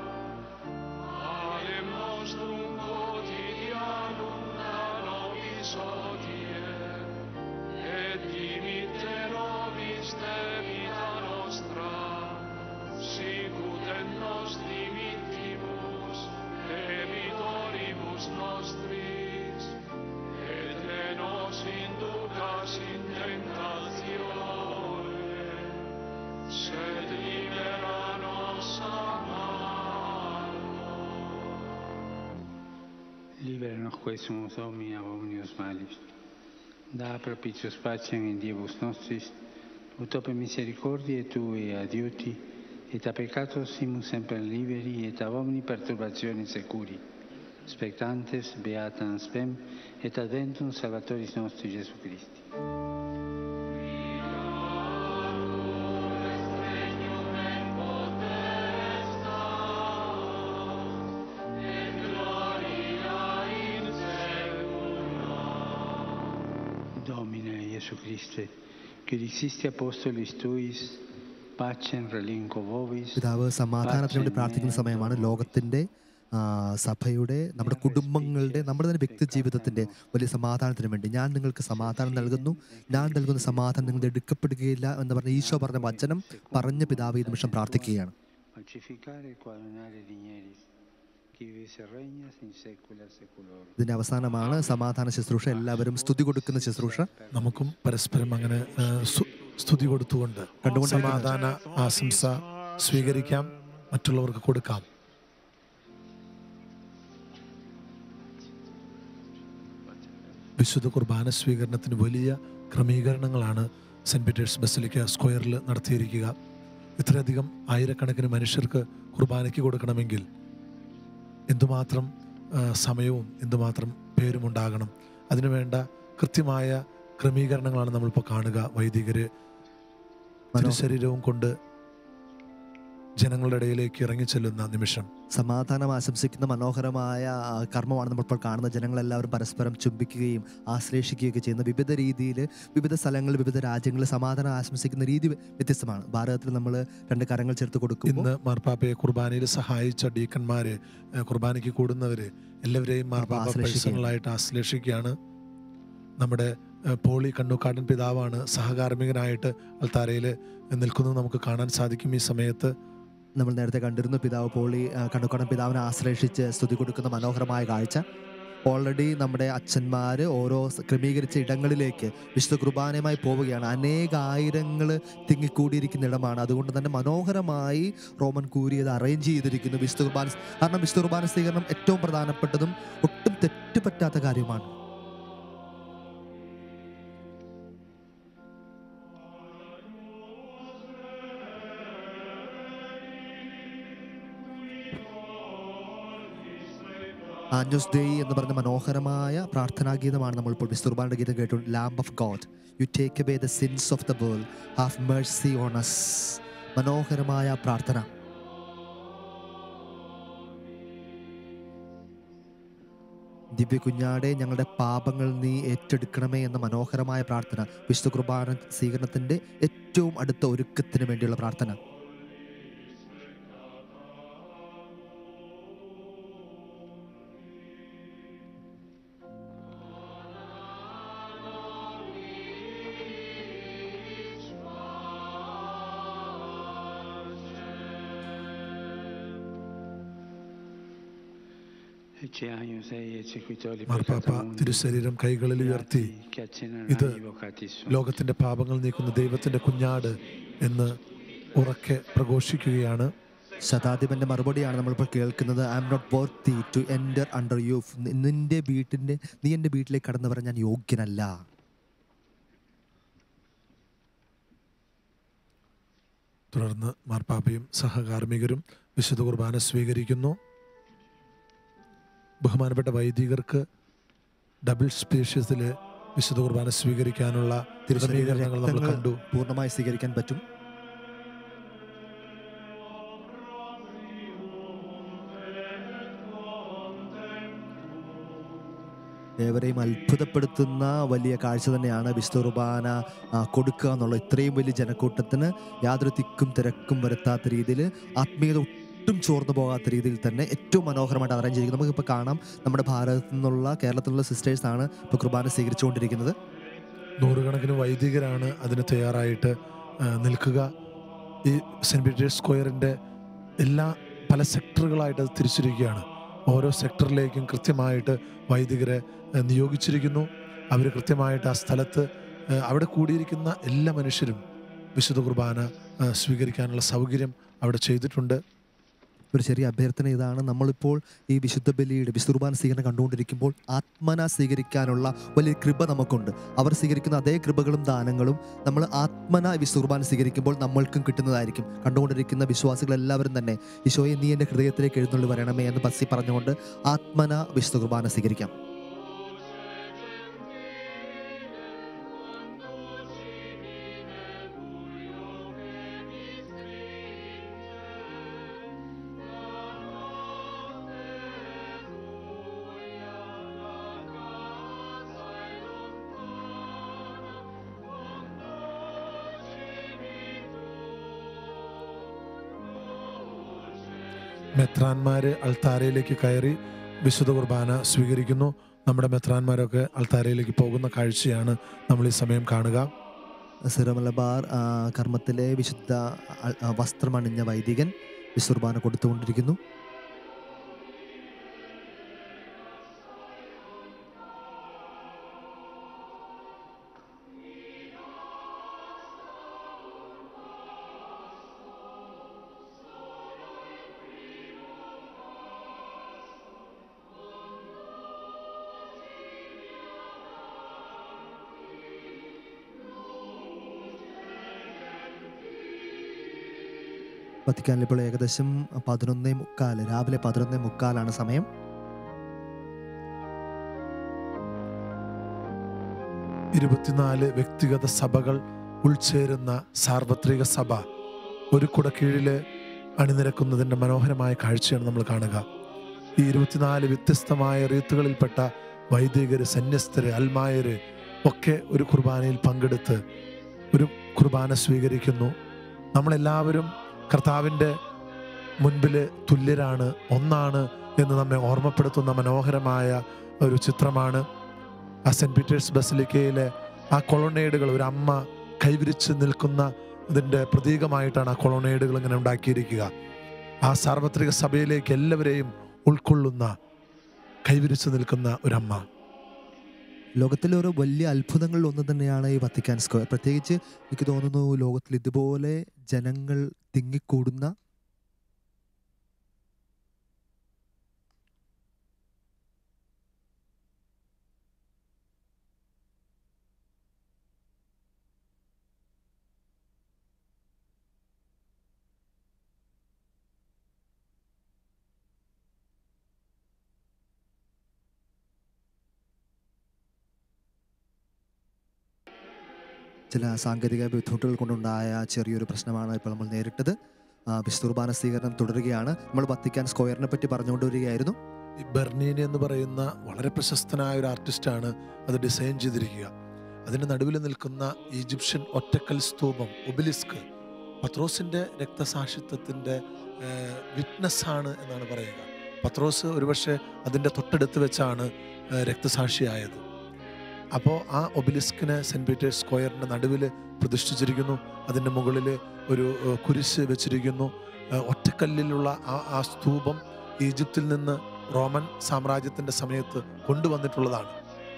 Panem nostrum quotidianum da nobis hodie, et dimitte nobis debita nostra, sicut et nos dimittimus debitoribus nostris, et ne nos inducas in tentatione, sed libera nos a malo. Libera nos quesumus omnia omnius malis. Da propitius pacem in Diebus nostris, ut ope misericordiae Tui adiuti, et a peccatos simus semper liberi, et a omni perturbatione securi, spectantes beatam spem, et adventum salvatoris nostri Jesu Christi. Domine Iesu Christe, que dixisti apostolis tuis, pacem relinquo vobis, പിതാവ് സമാധാനത്തിന് വേണ്ടി പ്രാർത്ഥിക്കുന്ന സമയമാണ് ലോകത്തിന്റെ ആ, സഭയുടെ നമ്മുടെ കുടുംബങ്ങളുടെ നമ്മുടെ തന്നെ വ്യക്തി ജീവിതത്തിൻ്റെ വലിയ സമാധാനത്തിന് വേണ്ടി ഞാൻ നിങ്ങൾക്ക് സമാധാനം നൽകുന്നു ഞാൻ നൽകുന്ന സമാധാനം നിങ്ങൾ എടുക്കപ്പെടുകയില്ല എന്ന് പറഞ്ഞ ഈശോ പറഞ്ഞ വചനം പറഞ്ഞ പിതാവ് ഈ നിമിഷം പ്രാർത്ഥിക്കുകയാണ് Pacificare quadunare digneris, qui vis regnas in saecula saeculorum. ഇതിന്റെ അവസാനമാണ് സമാധാന ശുശ്രൂഷ എല്ലാവരും സ്തുതി കൊടുക്കുന്ന ശുശ്രൂഷ നമുക്കും പരസ്പരം അങ്ങനെ ആ, സ്തു- സ്തുതി കൊടുത്തുകൊണ്ട് കണ്ടുകൊണ്ടിരിക്കുന്ന- സമാധാന ആശംസ സ്വീകരിക്കാം മറ്റുള്ളവർക്ക് കൊടുക്കാം വിശുദ്ധ കുർബാന സ്വീകരണത്തിന് വലിയ ക്രമീകരണങ്ങളാണ് സെൻറ്റ് പീറ്റേഴ്സ് ബസലിക്ക സ്ക്വയറിൽ നടത്തിയിരിക്കുക ഇത്രയധികം ആയിരക്കണക്കിന് മനുഷ്യർക്ക് കുർബാനയ്ക്ക് കൊടുക്കണമെങ്കിൽ എന്തുമാത്രം ആ, സമയവും എന്തുമാത്രം പേരും ഉണ്ടാകണം അതിനുവേണ്ട കൃത്യമായ ക്രമീകരണങ്ങളാണ് നമ്മളിപ്പോൾ കാണുക വൈദികര് തിരുശരീരവും കൊണ്ട് ജനങ്ങളുടെ ഇടയിലേക്ക് ഇറങ്ങിച്ചെല്ലുന്ന നിമിഷം സമാധാനം ആശംസിക്കുന്ന മനോഹരമായ ആ, കർമ്മമാണ് നമ്മളിപ്പോൾ കാണുന്ന ജനങ്ങളെല്ലാവരും പരസ്പരം ചുംബിക്കുകയും ആശ്ലേഷിക്കുകയൊക്കെ ചെയ്യുന്ന വിവിധ രീതിയിൽ വിവിധ സ്ഥലങ്ങളിൽ വിവിധ രാജ്യങ്ങളിൽ സമാധാനം ആശംസിക്കുന്ന രീതി വ്യത്യസ്തമാണ് ഭാരതത്തിൽ നമ്മൾ രണ്ട് കരങ്ങൾ ചേർത്ത് കൊടുക്കുമ്പോൾ ഇന്ന് മാർപ്പാപ്പയെ കുർബാനയിൽ സഹായിച്ച ഡീക്കന്മാര് ഏഹ്, കുർബാനയ്ക്ക് കൂടുന്നവര് എല്ലാവരെയും മാർപ്പാപ്പ ആശ്ലേഷിക്കുകയാണ്. പേഴ്സണലായിട്ട് ആശ്ലേഷിക്കുകയാണ് നമ്മുടെ ഏഹ്, പോളി കണ്ണുക്കാടൻ പിതാവാണ് സഹകാർമ്മികനായിട്ട് അൽത്താരയിൽ നിൽക്കുന്നത് നമുക്ക് കാണാൻ സാധിക്കും ഈ സമയത്ത് നമ്മൾ നേരത്തെ കണ്ടിരുന്നു പിതാവ് പോളി ആ, കണ്ണുക്കടം പിതാവിനെ ആശ്ലേഷിച്ച് സ്തുതി കൊടുക്കുന്ന മനോഹരമായ കാഴ്ച ഓൾറെഡി നമ്മുടെ അച്ഛന്മാർ ഓരോ സ- ക്രമീകരിച്ച ഇടങ്ങളിലേക്ക് വിശുദ്ധ കുർബാനയുമായി പോവുകയാണ് അനേകായിരങ്ങൾ തിങ്ങിക്കൂടിയിരിക്കുന്ന ഇടമാണ് അതുകൊണ്ട് തന്നെ മനോഹരമായി റോമൻ കൂരി അത് അറേഞ്ച് ചെയ്തിരിക്കുന്നു വിശുദ്ധ കുർബാന കാരണം വിശുദ്ധ കുർബാന സ്വീകരണം ഏറ്റവും പ്രധാനപ്പെട്ടതും ഒട്ടും തെറ്റുപറ്റാത്ത കാര്യമാണ് ആൻജോസ് ഡേയി എന്ന് പറഞ്ഞ മനോഹരമായ പ്രാർത്ഥനാ ഗീതമാണ് നമ്മൾ ഇപ്പോൾ വിസ്തുർബാന്റെ ഗീതം കേട്ടു Lamb of God you take away the sins of the world have mercy on us മനോഹരമായ പ്രാർത്ഥന ദിവ്യ കുഞ്ഞാടെ ഞങ്ങളുടെ പാപങ്ങൾ നീ ഏറ്റെടുക്കണമേ എന്ന മനോഹരമായ പ്രാർത്ഥന വിശുദ്ധ കുർബാന സ്വീകരണത്തിന്റെ ഏറ്റവും അടുത്ത ഒരുക്കത്തിന് വേണ്ടിയുള്ള പ്രാർത്ഥന Ecce agnus ei executori മാർപ്പാപ്പ peccata mundi, തിരുശരീരം കൈകളിൽ ഉയർത്തി beati che accennano ഇത് ai vocati suoi. ലോകത്തിന്റെ പാപങ്ങൾ നീക്കുന്ന ദൈവത്തിന്റെ കുഞ്ഞാട് എന്ന് ഉറക്കെ പ്രഘോഷിക്കുകയാണ് ശതാധിപന്റെ മറുപടിയാണ് നമ്മളിപ്പോൾ കേൾക്കുന്നത് I am not worthy to enter under you നിന്റെ വീട്ടിൻ്റെ നീ എൻ്റെ വീട്ടിലേക്ക് കടന്നു വരാൻ ഞാൻ യോഗ്യനല്ല തുടർന്ന് മാർപ്പാപ്പയും സഹകാർമ്മികരും വിശുദ്ധ കുർബാന സ്വീകരിക്കുന്നു ബഹുമാനപ്പെട്ട വൈദികർക്ക് ഡബിൾ സ്പീഷ്യസിൽ വിശുദ്ധ കുർബാന സ്വീകരിക്കാനുള്ള ക്രമീകരണങ്ങൾ നമ്മൾ രക്തങ്ങൾ കണ്ടു പൂർണ്ണമായി സ്വീകരിക്കാൻ പറ്റും ഏവരെയും അത്ഭുതപ്പെടുത്തുന്ന വലിയ കാഴ്ച തന്നെയാണ് വിശുദ്ധ കുർബാന ആ, കൊടുക്കുക എന്നുള്ള ഇത്രയും വലിയ ജനക്കൂട്ടത്തിന് യാതൊരു തിക്കും തിരക്കും വരുത്താത്ത രീതിയിൽ ആത്മീയത ഒട്ടും ചോർന്നു പോകാത്ത രീതിയിൽ തന്നെ ഏറ്റവും മനോഹരമായിട്ട് അറേഞ്ച് ചെയ്തിരിക്കുന്നത് നമുക്കിപ്പോൾ കാണാം നമ്മുടെ ഭാരതത്തിൽ നിന്നുള്ള കേരളത്തിലുള്ള സിസ്റ്റേഴ്സാണ് ഇപ്പോൾ കുർബാന സ്വീകരിച്ചുകൊണ്ടിരിക്കുന്നത് നൂറുകണക്കിന് വൈദികരാണ് അതിന് തയ്യാറായിട്ട് ആ, നിൽക്കുക ഈ സെൻറ്റ് പീറ്റേഴ്സ് സ്ക്വയറിൻ്റെ എല്ലാ പല സെക്ടറുകളായിട്ട് അത് തിരിച്ചിരിക്കുകയാണ് ഓരോ സെക്ടറിലേക്കും കൃത്യമായിട്ട് വൈദികരെ ആ, നിയോഗിച്ചിരിക്കുന്നു അവർ കൃത്യമായിട്ട് ആ സ്ഥലത്ത് ആ, അവിടെ കൂടിയിരിക്കുന്ന എല്ലാ മനുഷ്യരും വിശുദ്ധ കുർബാന ആ, സ്വീകരിക്കാനുള്ള സൗകര്യം അവിടെ ചെയ്തിട്ടുണ്ട് ഒരു ചെറിയ അഭ്യർത്ഥന ഇതാണ് നമ്മളിപ്പോൾ ഈ വിശുദ്ധ ബലിയുടെ വിശുദ്ധ കുർബാന സ്വീകരണം കണ്ടുകൊണ്ടിരിക്കുമ്പോൾ ആത്മന സ്വീകരിക്കാനുള്ള വലിയ കൃപ നമുക്കുണ്ട് അവർ സ്വീകരിക്കുന്ന അതേ കൃപകളും ദാനങ്ങളും നമ്മൾ ആത്മന വിശുദ്ധ കുർബാന സ്വീകരിക്കുമ്പോൾ നമ്മൾക്കും കിട്ടുന്നതായിരിക്കും കണ്ടുകൊണ്ടിരിക്കുന്ന വിശ്വാസികൾ എല്ലാവരും തന്നെ ഈശോയെ നീ എൻ്റെ ഹൃദയത്തിലേക്ക് എഴുന്നള്ളി വരണമേ എന്ന് പസി പറഞ്ഞുകൊണ്ട് ആത്മന വിശുദ്ധ കുർബാന സ്വീകരിക്കാം മെത്രാന്മാര് അൾത്താരയിലേക്ക് കയറി വിശുദ്ധ കുർബാന സ്വീകരിക്കുന്നു നമ്മുടെ മെത്രാന്മാരൊക്കെ അൾത്താരയിലേക്ക് പോകുന്ന കാഴ്ചയാണ് നമ്മൾ ഈ സമയം കാണുക സിറമലബാർ ആ, കർമ്മത്തിലെ വിശുദ്ധ അ- ആ, വസ്ത്രമണിഞ്ഞ വൈദികൻ വിശ്വർബാന കൊടുത്തുകൊണ്ടിരിക്കുന്നു വത്തിക്കാനിൽ ഇപ്പോൾ ഏകദേശം പതിനൊന്നേ മുക്കാല് രാവിലെ പതിനൊന്നേ മുക്കാലാണ് സമയം ഇരുപത്തിനാല് വ്യക്തിഗത സഭകൾ ഉൾച്ചേരുന്ന സാർവത്രിക സഭ ഒരു കുട കീഴില് അണിനിരക്കുന്നതിൻ്റെ മനോഹരമായ കാഴ്ചയാണ് നമ്മൾ കാണുക ഈ ഇരുപത്തിനാല് വ്യത്യസ്തമായ റീത്തുകളിൽപ്പെട്ട വൈദികര് സന്യസ്തര് അൽമായര് ഒക്കെ ഒരു കുർബാനയിൽ പങ്കെടുത്ത് ഒരു കുർബാന സ്വീകരിക്കുന്നു നമ്മളെല്ലാവരും കർത്താവിൻ്റെ മുൻപിൽ തുല്യരാണ് ഒന്നാണ് എന്ന് നമ്മെ ഓർമ്മപ്പെടുത്തുന്ന മനോഹരമായ ഒരു ചിത്രമാണ് ആ സെൻറ്റ് പീറ്റേഴ്സ് ബസിലിക്കയിലെ ആ കൊളോണേഡുകൾ ഒരു അമ്മ കൈവിരിച്ച് നിൽക്കുന്ന ഇതിൻ്റെ പ്രതീകമായിട്ടാണ് ആ കൊളോണേഡുകൾ ഇങ്ങനെ ഉണ്ടാക്കിയിരിക്കുക ആ സാർവത്രിക സഭയിലേക്ക് എല്ലാവരെയും ഉൾക്കൊള്ളുന്ന കൈവിരിച്ച് നിൽക്കുന്ന ഒരമ്മ ലോകത്തിലെ ഒരു വലിയ അത്ഭുതങ്ങളിൽ ഒന്ന് തന്നെയാണ് ഈ വത്തിക്കാൻ സ്ക്വയർ പ്രത്യേകിച്ച് എനിക്ക് തോന്നുന്നു ലോകത്തിൽ ഇതുപോലെ ജനങ്ങൾ തിങ്ങിക്കൂടുന്ന ചില സാങ്കേതിക ബുദ്ധിമുട്ടുകൾ കൊണ്ടുണ്ടായ ചെറിയൊരു പ്രശ്നമാണ് ഇപ്പോൾ നമ്മൾ നേരിട്ടത് ആ, വിശുദ്ധ കുർബാന സ്വീകരണം തുടരുകയാണ് നമ്മൾ വത്തിക്കാൻ സ്ക്വയറിനെ പറ്റി പറഞ്ഞുകൊണ്ട് വരികയായിരുന്നു ഈ ബെർണീനി എന്ന് പറയുന്ന വളരെ പ്രശസ്തനായ ഒരു ആർട്ടിസ്റ്റാണ് അത് ഡിസൈൻ ചെയ്തിരിക്കുക അതിൻ്റെ നടുവിൽ നിൽക്കുന്ന ഈജിപ്ഷ്യൻ ഒറ്റക്കൽ സ്തൂപം ഒബിലിസ്ക് പത്രോസിൻ്റെ രക്തസാക്ഷിത്വത്തിൻ്റെ വിറ്റ്നസ് ആണ് എന്നാണ് പറയുക പത്രോസ് ഒരുപക്ഷെ അതിൻ്റെ തൊട്ടടുത്ത് വെച്ചാണ് ഏഹ്, രക്തസാക്ഷിയായത് അപ്പോൾ ആ ഒബിലിസ്കിനെ സെൻറ്റ് പീറ്റേഴ്സ് സ്ക്വയറിൻ്റെ നടുവിൽ പ്രതിഷ്ഠിച്ചിരിക്കുന്നു അതിൻ്റെ മുകളിൽ ഒരു ഏഹ്, കുരിശ് വെച്ചിരിക്കുന്നു ഏഹ്, ഒറ്റക്കല്ലിലുള്ള ആ ആ സ്തൂപം ഈജിപ്തിൽ നിന്ന് റോമൻ സാമ്രാജ്യത്തിൻ്റെ സമയത്ത് കൊണ്ടുവന്നിട്ടുള്ളതാണ്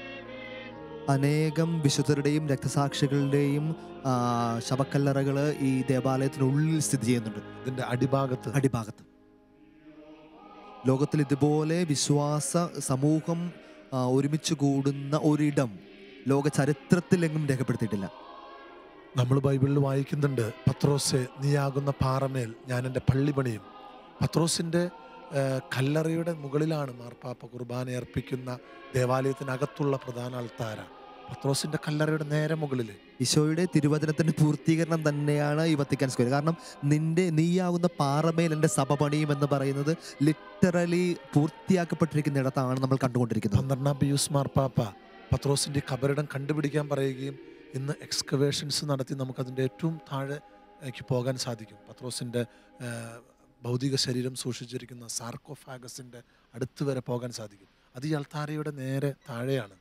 അനേകം വിശുദ്ധരുടെയും രക്തസാക്ഷികളുടെയും ആ, ശവക്കല്ലറകൾ ഈ ദേവാലയത്തിനുള്ളിൽ സ്ഥിതി ചെയ്യുന്നുണ്ട് ഇതിൻ്റെ അടിഭാഗത്ത് അടിഭാഗത്ത് ലോകത്തിൽ ഇതുപോലെ വിശ്വാസ സമൂഹം ആ, ഒരുമിച്ച് കൂടുന്ന ഒരിടം ലോക ചരിത്രത്തിലെങ്ങും രേഖപ്പെടുത്തിയിട്ടില്ല നമ്മൾ ബൈബിളിൽ വായിക്കുന്നുണ്ട് പത്രോസെ നീയാകുന്ന പാറമേൽ ഞാൻ എൻ്റെ പള്ളി പണിയും പത്രോസിൻ്റെ ഏഹ്, കല്ലറയുടെ മുകളിലാണ് മാർപ്പാപ്പ കുർബാന അർപ്പിക്കുന്ന ദേവാലയത്തിനകത്തുള്ള പ്രധാന അൾത്താര പത്രോസിൻ്റെ കല്ലറയുടെ നേരെ മുകളിൽ ഈശോയുടെ തിരുവചനത്തിന്റെ പൂർത്തീകരണം തന്നെയാണ് ഈ വത്തിക്കാൻ സ്ക്വയർ കാരണം നിന്റെ നീയാവുന്ന പാറമേൽ എൻ്റെ സഭ പണിയും എന്ന് പറയുന്നത് ലിറ്ററലി പൂർത്തിയാക്കപ്പെട്ടിരിക്കുന്നിടത്താണ് നമ്മൾ കണ്ടുകൊണ്ടിരിക്കുന്നത് പന്ത്രണ്ടാം പിയൂസ് മാർപ്പാപ്പ പത്രോസിൻ്റെ കബറിടം കണ്ടുപിടിക്കാൻ പറയുകയും ഇന്ന് എക്സ്കവേഷൻസ് നടത്തി നമുക്കതിൻ്റെ ഏറ്റവും താഴേക്ക് പോകാൻ സാധിക്കും പത്രോസിൻ്റെ ഏഹ്, ഭൗതിക ശരീരം സൂക്ഷിച്ചിരിക്കുന്ന സാർക്കോഫാഗസിൻ്റെ അടുത്ത് വരെ പോകാൻ സാധിക്കും അത് ഈ അൾത്താരയുടെ നേരെ താഴെയാണ്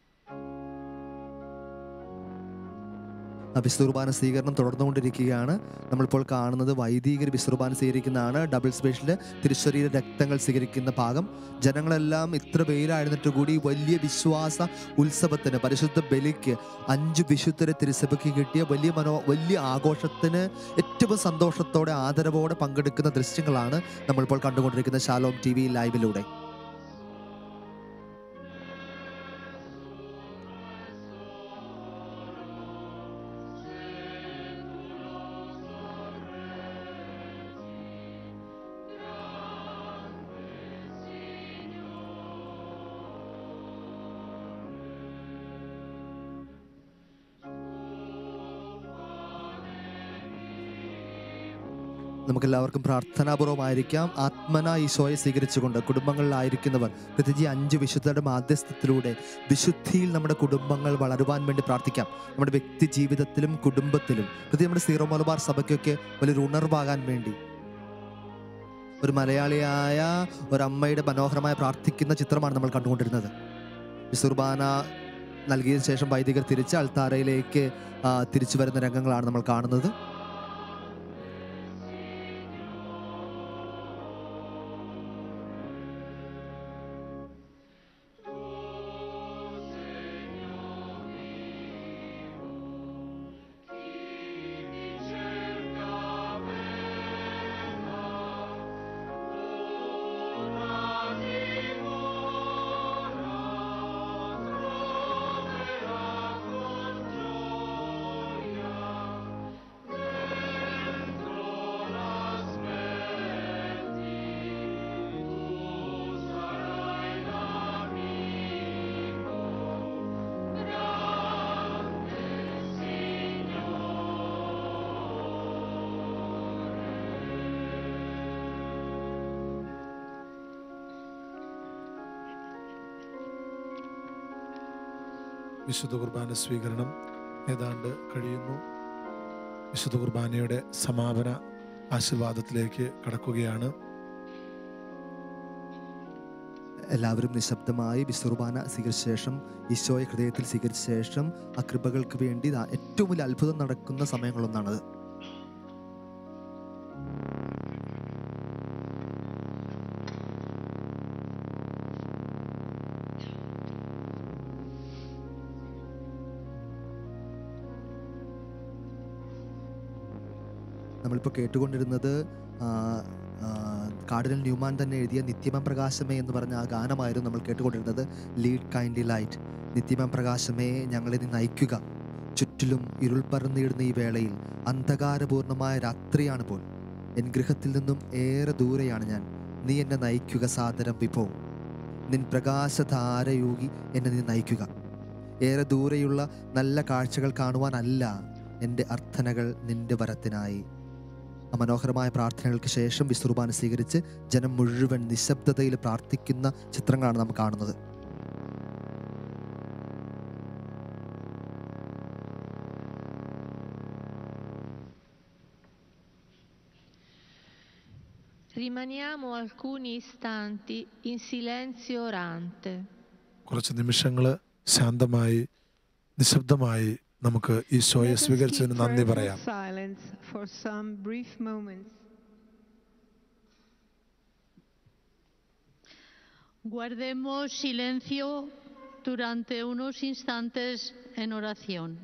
ആ വിശുദ്ധ കുർബാന സ്വീകരണം തുടർന്നുകൊണ്ടിരിക്കുകയാണ് നമ്മളിപ്പോൾ കാണുന്നത് വൈദികർ വിശുദ്ധ കുർബാന സ്വീകരിക്കുന്നതാണ് ഡബിൾ സ്പേഷ്യൽ തിരുശരീര രക്തങ്ങൾ സ്വീകരിക്കുന്ന ഭാഗം ജനങ്ങളെല്ലാം ഇത്ര പേരായിരുന്നിട്ട് കൂടി വലിയ വിശ്വാസ ഉത്സവത്തിന് പരിശുദ്ധ ബലിക്ക് അഞ്ച് വിശുദ്ധരെ തിരുസഭയ്ക്ക് കിട്ടിയ വലിയ മനോ വലിയ ആഘോഷത്തിന് ഏറ്റവും സന്തോഷത്തോടെ ആദരവോടെ പങ്കെടുക്കുന്ന ദൃശ്യങ്ങളാണ് നമ്മളിപ്പോൾ കണ്ടുകൊണ്ടിരിക്കുന്ന ശാലോം ടി വി ലൈവിലൂടെ നമുക്കെല്ലാവർക്കും പ്രാർത്ഥനാപൂർവമായിരിക്കാം ആത്മന ഈശോയെ സ്വീകരിച്ചുകൊണ്ട് കുടുംബങ്ങളിലായിരിക്കുന്നവർ പ്രത്യേകിച്ച് ഈ അഞ്ച് വിശുദ്ധരുടെ മാധ്യസ്ഥത്തിലൂടെ വിശുദ്ധിയിൽ നമ്മുടെ കുടുംബങ്ങൾ വളരുവാൻ വേണ്ടി പ്രാർത്ഥിക്കാം നമ്മുടെ വ്യക്തി ജീവിതത്തിലും കുടുംബത്തിലും പ്രത്യേകിച്ച് നമ്മുടെ സീറോ മലബാർ സഭയ്ക്കൊക്കെ വലിയൊരു ഉണർവാകാൻ വേണ്ടി ഒരു മലയാളിയായ ഒരമ്മയുടെ മനോഹരമായ പ്രാർത്ഥിക്കുന്ന ചിത്രമാണ് നമ്മൾ കണ്ടുകൊണ്ടിരുന്നത് വിസുർബാന നൽകിയതിനു ശേഷം വൈദികർ തിരിച്ച് അൾത്താരയിലേക്ക് ആ, തിരിച്ചു വരുന്ന രംഗങ്ങളാണ് നമ്മൾ കാണുന്നത് വിശുദ്ധ കുർബാന സ്വീകരണം ഏതാണ്ട് കഴിയുന്നു വിശുദ്ധ കുർബാനയുടെ സമാപന ആശീർവാദത്തിലേക്ക് കടക്കുകയാണ് എല്ലാവരും നിശബ്ദമായി വിസുർബാന സ്വീകരിച്ച ശേഷം ഈശോയെ ഹൃദയത്തിൽ സ്വീകരിച്ച ശേഷം ആ കൃപകൾക്ക് വേണ്ടി ദാ ഏറ്റവും വലിയ അത്ഭുതം നടക്കുന്ന സമയങ്ങളൊന്നാണത് നമ്മളിപ്പോൾ കേട്ടുകൊണ്ടിരുന്നത് ആ, ആ, കാർഡിനൽ ന്യൂമാൻ തന്നെ എഴുതിയ നിത്യമം പ്രകാശമേ എന്ന് പറഞ്ഞ ആ ഗാനമായിരുന്നു നമ്മൾ കേട്ടുകൊണ്ടിരുന്നത് ലീഡ് കൈൻഡ്ലി ലൈറ്റ് നിത്യമം പ്രകാശമേ ഞങ്ങളെ നീ നയിക്കുക ചുറ്റിലും ഇരുൾ പരന്നിടുന്ന ഈ വേളയിൽ അന്ധകാരപൂർണമായ രാത്രിയാണ് പോൽ എൻ ഗൃഹത്തിൽ നിന്നും ഏറെ ദൂരെയാണ് ഞാൻ നീ എന്നെ നയിക്കുക സാദരം വിഭോ നിൻ പ്രകാശധാരയൂകി എന്നെ നീ നയിക്കുക ഏറെ ദൂരെയുള്ള നല്ല കാഴ്ചകൾ കാണുവാനല്ല എൻ്റെ അർത്ഥനകൾ നിന്റെ വരത്തിനായി ആ മനോഹരമായ പ്രാർത്ഥനകൾക്ക് ശേഷം വിസ്തുർബാന സ്വീകരിച്ച് ജനം മുഴുവൻ നിശബ്ദതയിൽ പ്രാർത്ഥിക്കുന്ന ചിത്രങ്ങളാണ് നാം കാണുന്നത് Rimaniamo alcuni istanti in silenzio orante. കുറച്ച് നിമിഷങ്ങൾ ശാന്തമായി നിശബ്ദമായി നമുക്ക് ഈശോയെ Let us സ്വീകരിച്ചതിന് keep നന്ദി prayerful പറയാം silence for some brief moments. Guardemos silencio durante unos instantes en oración.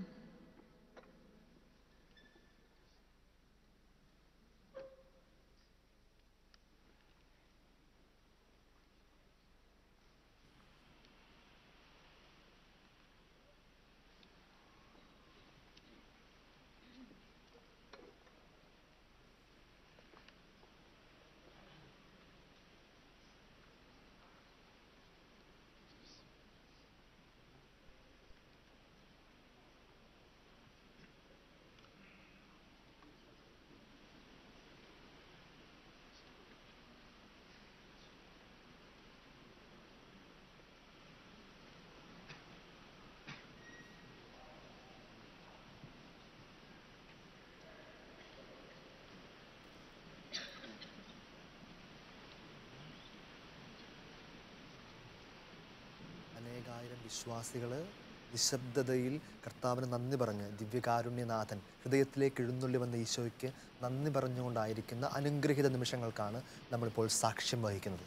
അനേകായിരം വിശ്വാസികൾ നിശബ്ദതയിൽ കർത്താവിന് നന്ദി പറഞ്ഞ് ദിവ്യകാരുണ്യനാഥൻ ഹൃദയത്തിലേക്ക് എഴുന്നള്ളി വന്ന ഈശോയ്ക്ക് നന്ദി പറഞ്ഞുകൊണ്ടായിരിക്കുന്ന അനുഗ്രഹിത നിമിഷങ്ങൾക്കാണ് നമ്മളിപ്പോൾ സാക്ഷ്യം വഹിക്കുന്നത്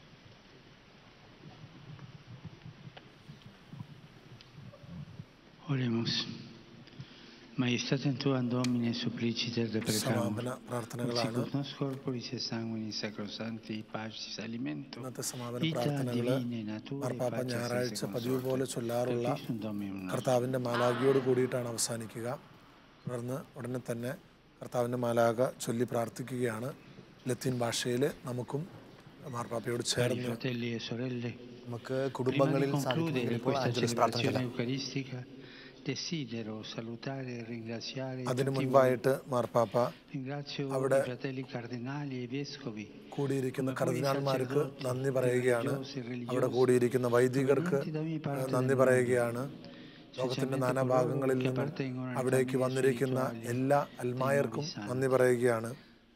Oremos. Maestatem tua Domine supplicite de precamo. സമാപന പ്രാർത്ഥനകളാണ് Sicut nos corporis et sanguinis sacrosanti pacis alimento. ഇന്നത്തെ സമാപന Ita പ്രാർത്ഥനകൾ divine natura മാർപ്പാപ്പ paces ഞായറാഴ്ച esse പതിവ് പോലെ consortem. ചൊല്ലാറുള്ള Per Christum Dominum nostrum. കർത്താവിൻ്റെ മാലാഖയോട് കൂടിയിട്ടാണ് അവസാനിക്കുക തുടർന്ന് ഉടനെ തന്നെ കർത്താവിൻ്റെ മാലാഖ ചൊല്ലി പ്രാർത്ഥിക്കുകയാണ് ലത്തീൻ ഭാഷയിൽ നമുക്കും മാർപ്പാപ്പയോട് Cari ചേർന്ന് fratelli e sorelle, നമുക്ക് prima di കുടുംബങ്ങളിൽ concludere സാധിക്കുമെങ്കിൽ ഇപ്പോൾ questa ആഞ്ചലസ് പ്രാർത്ഥന celebrazione ചൊല്ലാം. eucaristica, desidero salutare e ringraziare അതിനു tutti voi. മുൻപായിട്ട് മാർപ്പാപ്പ Ringrazio അവിടെ i fratelli cardinali e vescovi കൂടിയിരിക്കുന്ന come voi കർദിനാൾമാർക്ക് sacerdoti, നന്ദി പറയുകയാണ് religiosi e അവിടെ religiosi, കൂടിയിരിക്കുന്ന വൈദികർക്ക് provenienti da ogni parte നന്ദി del പറയുകയാണ് mondo, ലോകത്തിന്റെ specialmente നാനാഭാഗങ്ങളിൽ coloro che നിന്നും appartengono alle അവിടേക്ക് famiglie വന്നിരിക്കുന്ന spirituali എല്ലാ dei അൽമായർക്കും nuovi santi. നന്ദി പറയുകയാണ്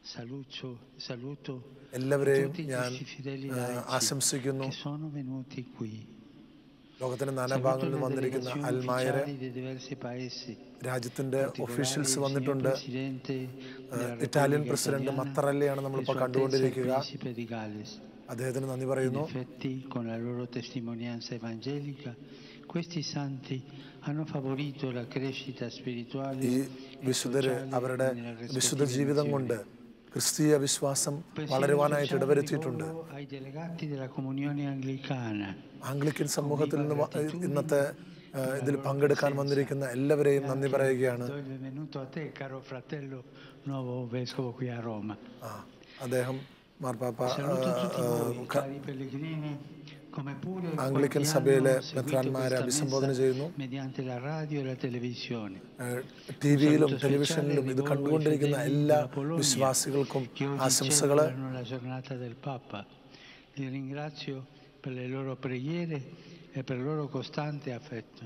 Saluto, saluto എല്ലാവരെയും tutti ഞാൻ questi fedeli ആ, laici ആശംസിക്കുന്നു che sono venuti qui. ലോകത്തിന്റെ Saluto നാനാഭാഗങ്ങളിൽ le വന്നിരിക്കുന്ന delegazioni അൽമായരെ ufficiali dei diversi paesi. രാജ്യത്തിന്റെ particolare ഒഫീഷ്യൽസ് il signor വന്നിട്ടുണ്ട് Presidente ആ, della Italian Repubblica president Italiana മത്തറല്ലയാണ് e നമ്മളിപ്പോൾ Sua Altezza il കണ്ടുകൊണ്ടിരിക്കുക Principe di Galles. അദ്ദേഹത്തിന് നന്ദി In പറയുന്നു effetti, con la loro testimonianza evangelica, questi santi hanno favorito la crescita spirituale ഈ e വിശുദ്ധര് sociale അവരുടെ nella വിശുദ്ധ rispettiva ജീവിതം nazione. കൊണ്ട് ക്രിസ്തീയ വിശ്വാസം Pensiero വളരുവാനായിട്ട് speciale ഇടവരുത്തിയിട്ടുണ്ട് rivolgo ai delegati della comunione anglicana. Anglican സമൂഹത്തിൽ നിന്ന് വ- ഇന്നത്തെ ആ, ഇതിൽ പങ്കെടുക്കാൻ വന്നിരിക്കുന്ന എല്ലാവരെയും നന്ദി പറയുകയാണ് Do il benvenuto a te, caro fratello, nuovo vescovo qui a Roma. ആ, അദ്ദേഹം മാർപ്പാപ്പ ആ, Saluto tutti ആ, voi, ക- cari pellegrini, come pure Anglican quanti സഭയിലെ hanno seguito മെത്രാന്മാരെ questa അഭിസംബോധന messa ചെയ്യുന്നു mediante la radio e la televisione. T വിയിലും ടെലിവിഷനിലും ഇത് കണ്ടുകൊണ്ടിരിക്കുന്ന എല്ലാ വിശ്വാസികൾക്കും che oggi ആശംസകൾ celebrano la giornata del Papa. Li ringrazio per le loro preghiere e per il loro costante affetto.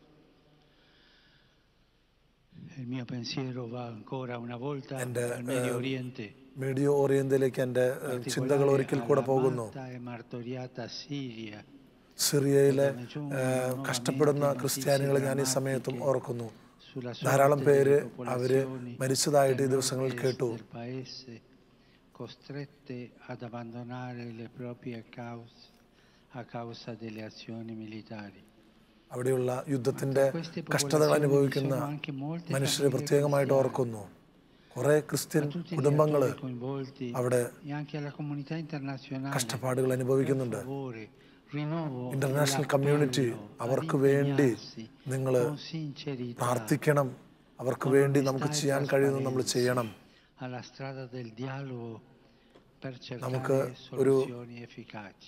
Il mio pensiero va ancora una volta എൻ്റെ al Medio Oriente, മീഡിയ ഓറിയന്റിലേക്ക് എൻ്റെ ഏഹ്, ചിന്തകൾ particolare ഒരിക്കൽ കൂടെ പോകുന്നു alla amata e martoriata Siria. സിറിയയിലെ ഏഹ്, കഷ്ടപ്പെടുന്ന ക്രിസ്ത്യാനികളെ ഞാൻ ഈ സമയത്തും ഓർക്കുന്നു sulla ധാരാളം sorte പേര് delle അവര് popolazioni മരിച്ചതായിട്ട് ഈ del ദിവസങ്ങളിൽ nord-est കേട്ടു del paese, costrette ad abbandonare le proprie cause a causa delle azioni militari. അവിടെയുള്ള യുദ്ധത്തിന്റെ Queste കഷ്ടതകൾ popolazioni അനുഭവിക്കുന്ന sono anche molte മനുഷ്യരെ famiglie പ്രത്യേകമായിട്ട് cristiane. ഓർക്കുന്നു കുറെ ക്രിസ്ത്യൻ A tutti gli കുടുംബങ്ങൾ attori coinvolti അവിടെ e anche alla comunità internazionale കഷ്ടപ്പാടുകൾ per അനുഭവിക്കുന്നുണ്ട് favore, rinnovo international l'appello community ad അവർക്ക് വേണ്ടി impegnarsi നിങ്ങൾ con sincerità പ്രാർത്ഥിക്കണം അവർക്ക് വേണ്ടി നമുക്ക് ചെയ്യാൻ കഴിയുന്നത് നമ്മൾ ചെയ്യണം alla strada del dialogo per നമുക്ക് cercare ഒരു soluzioni efficaci.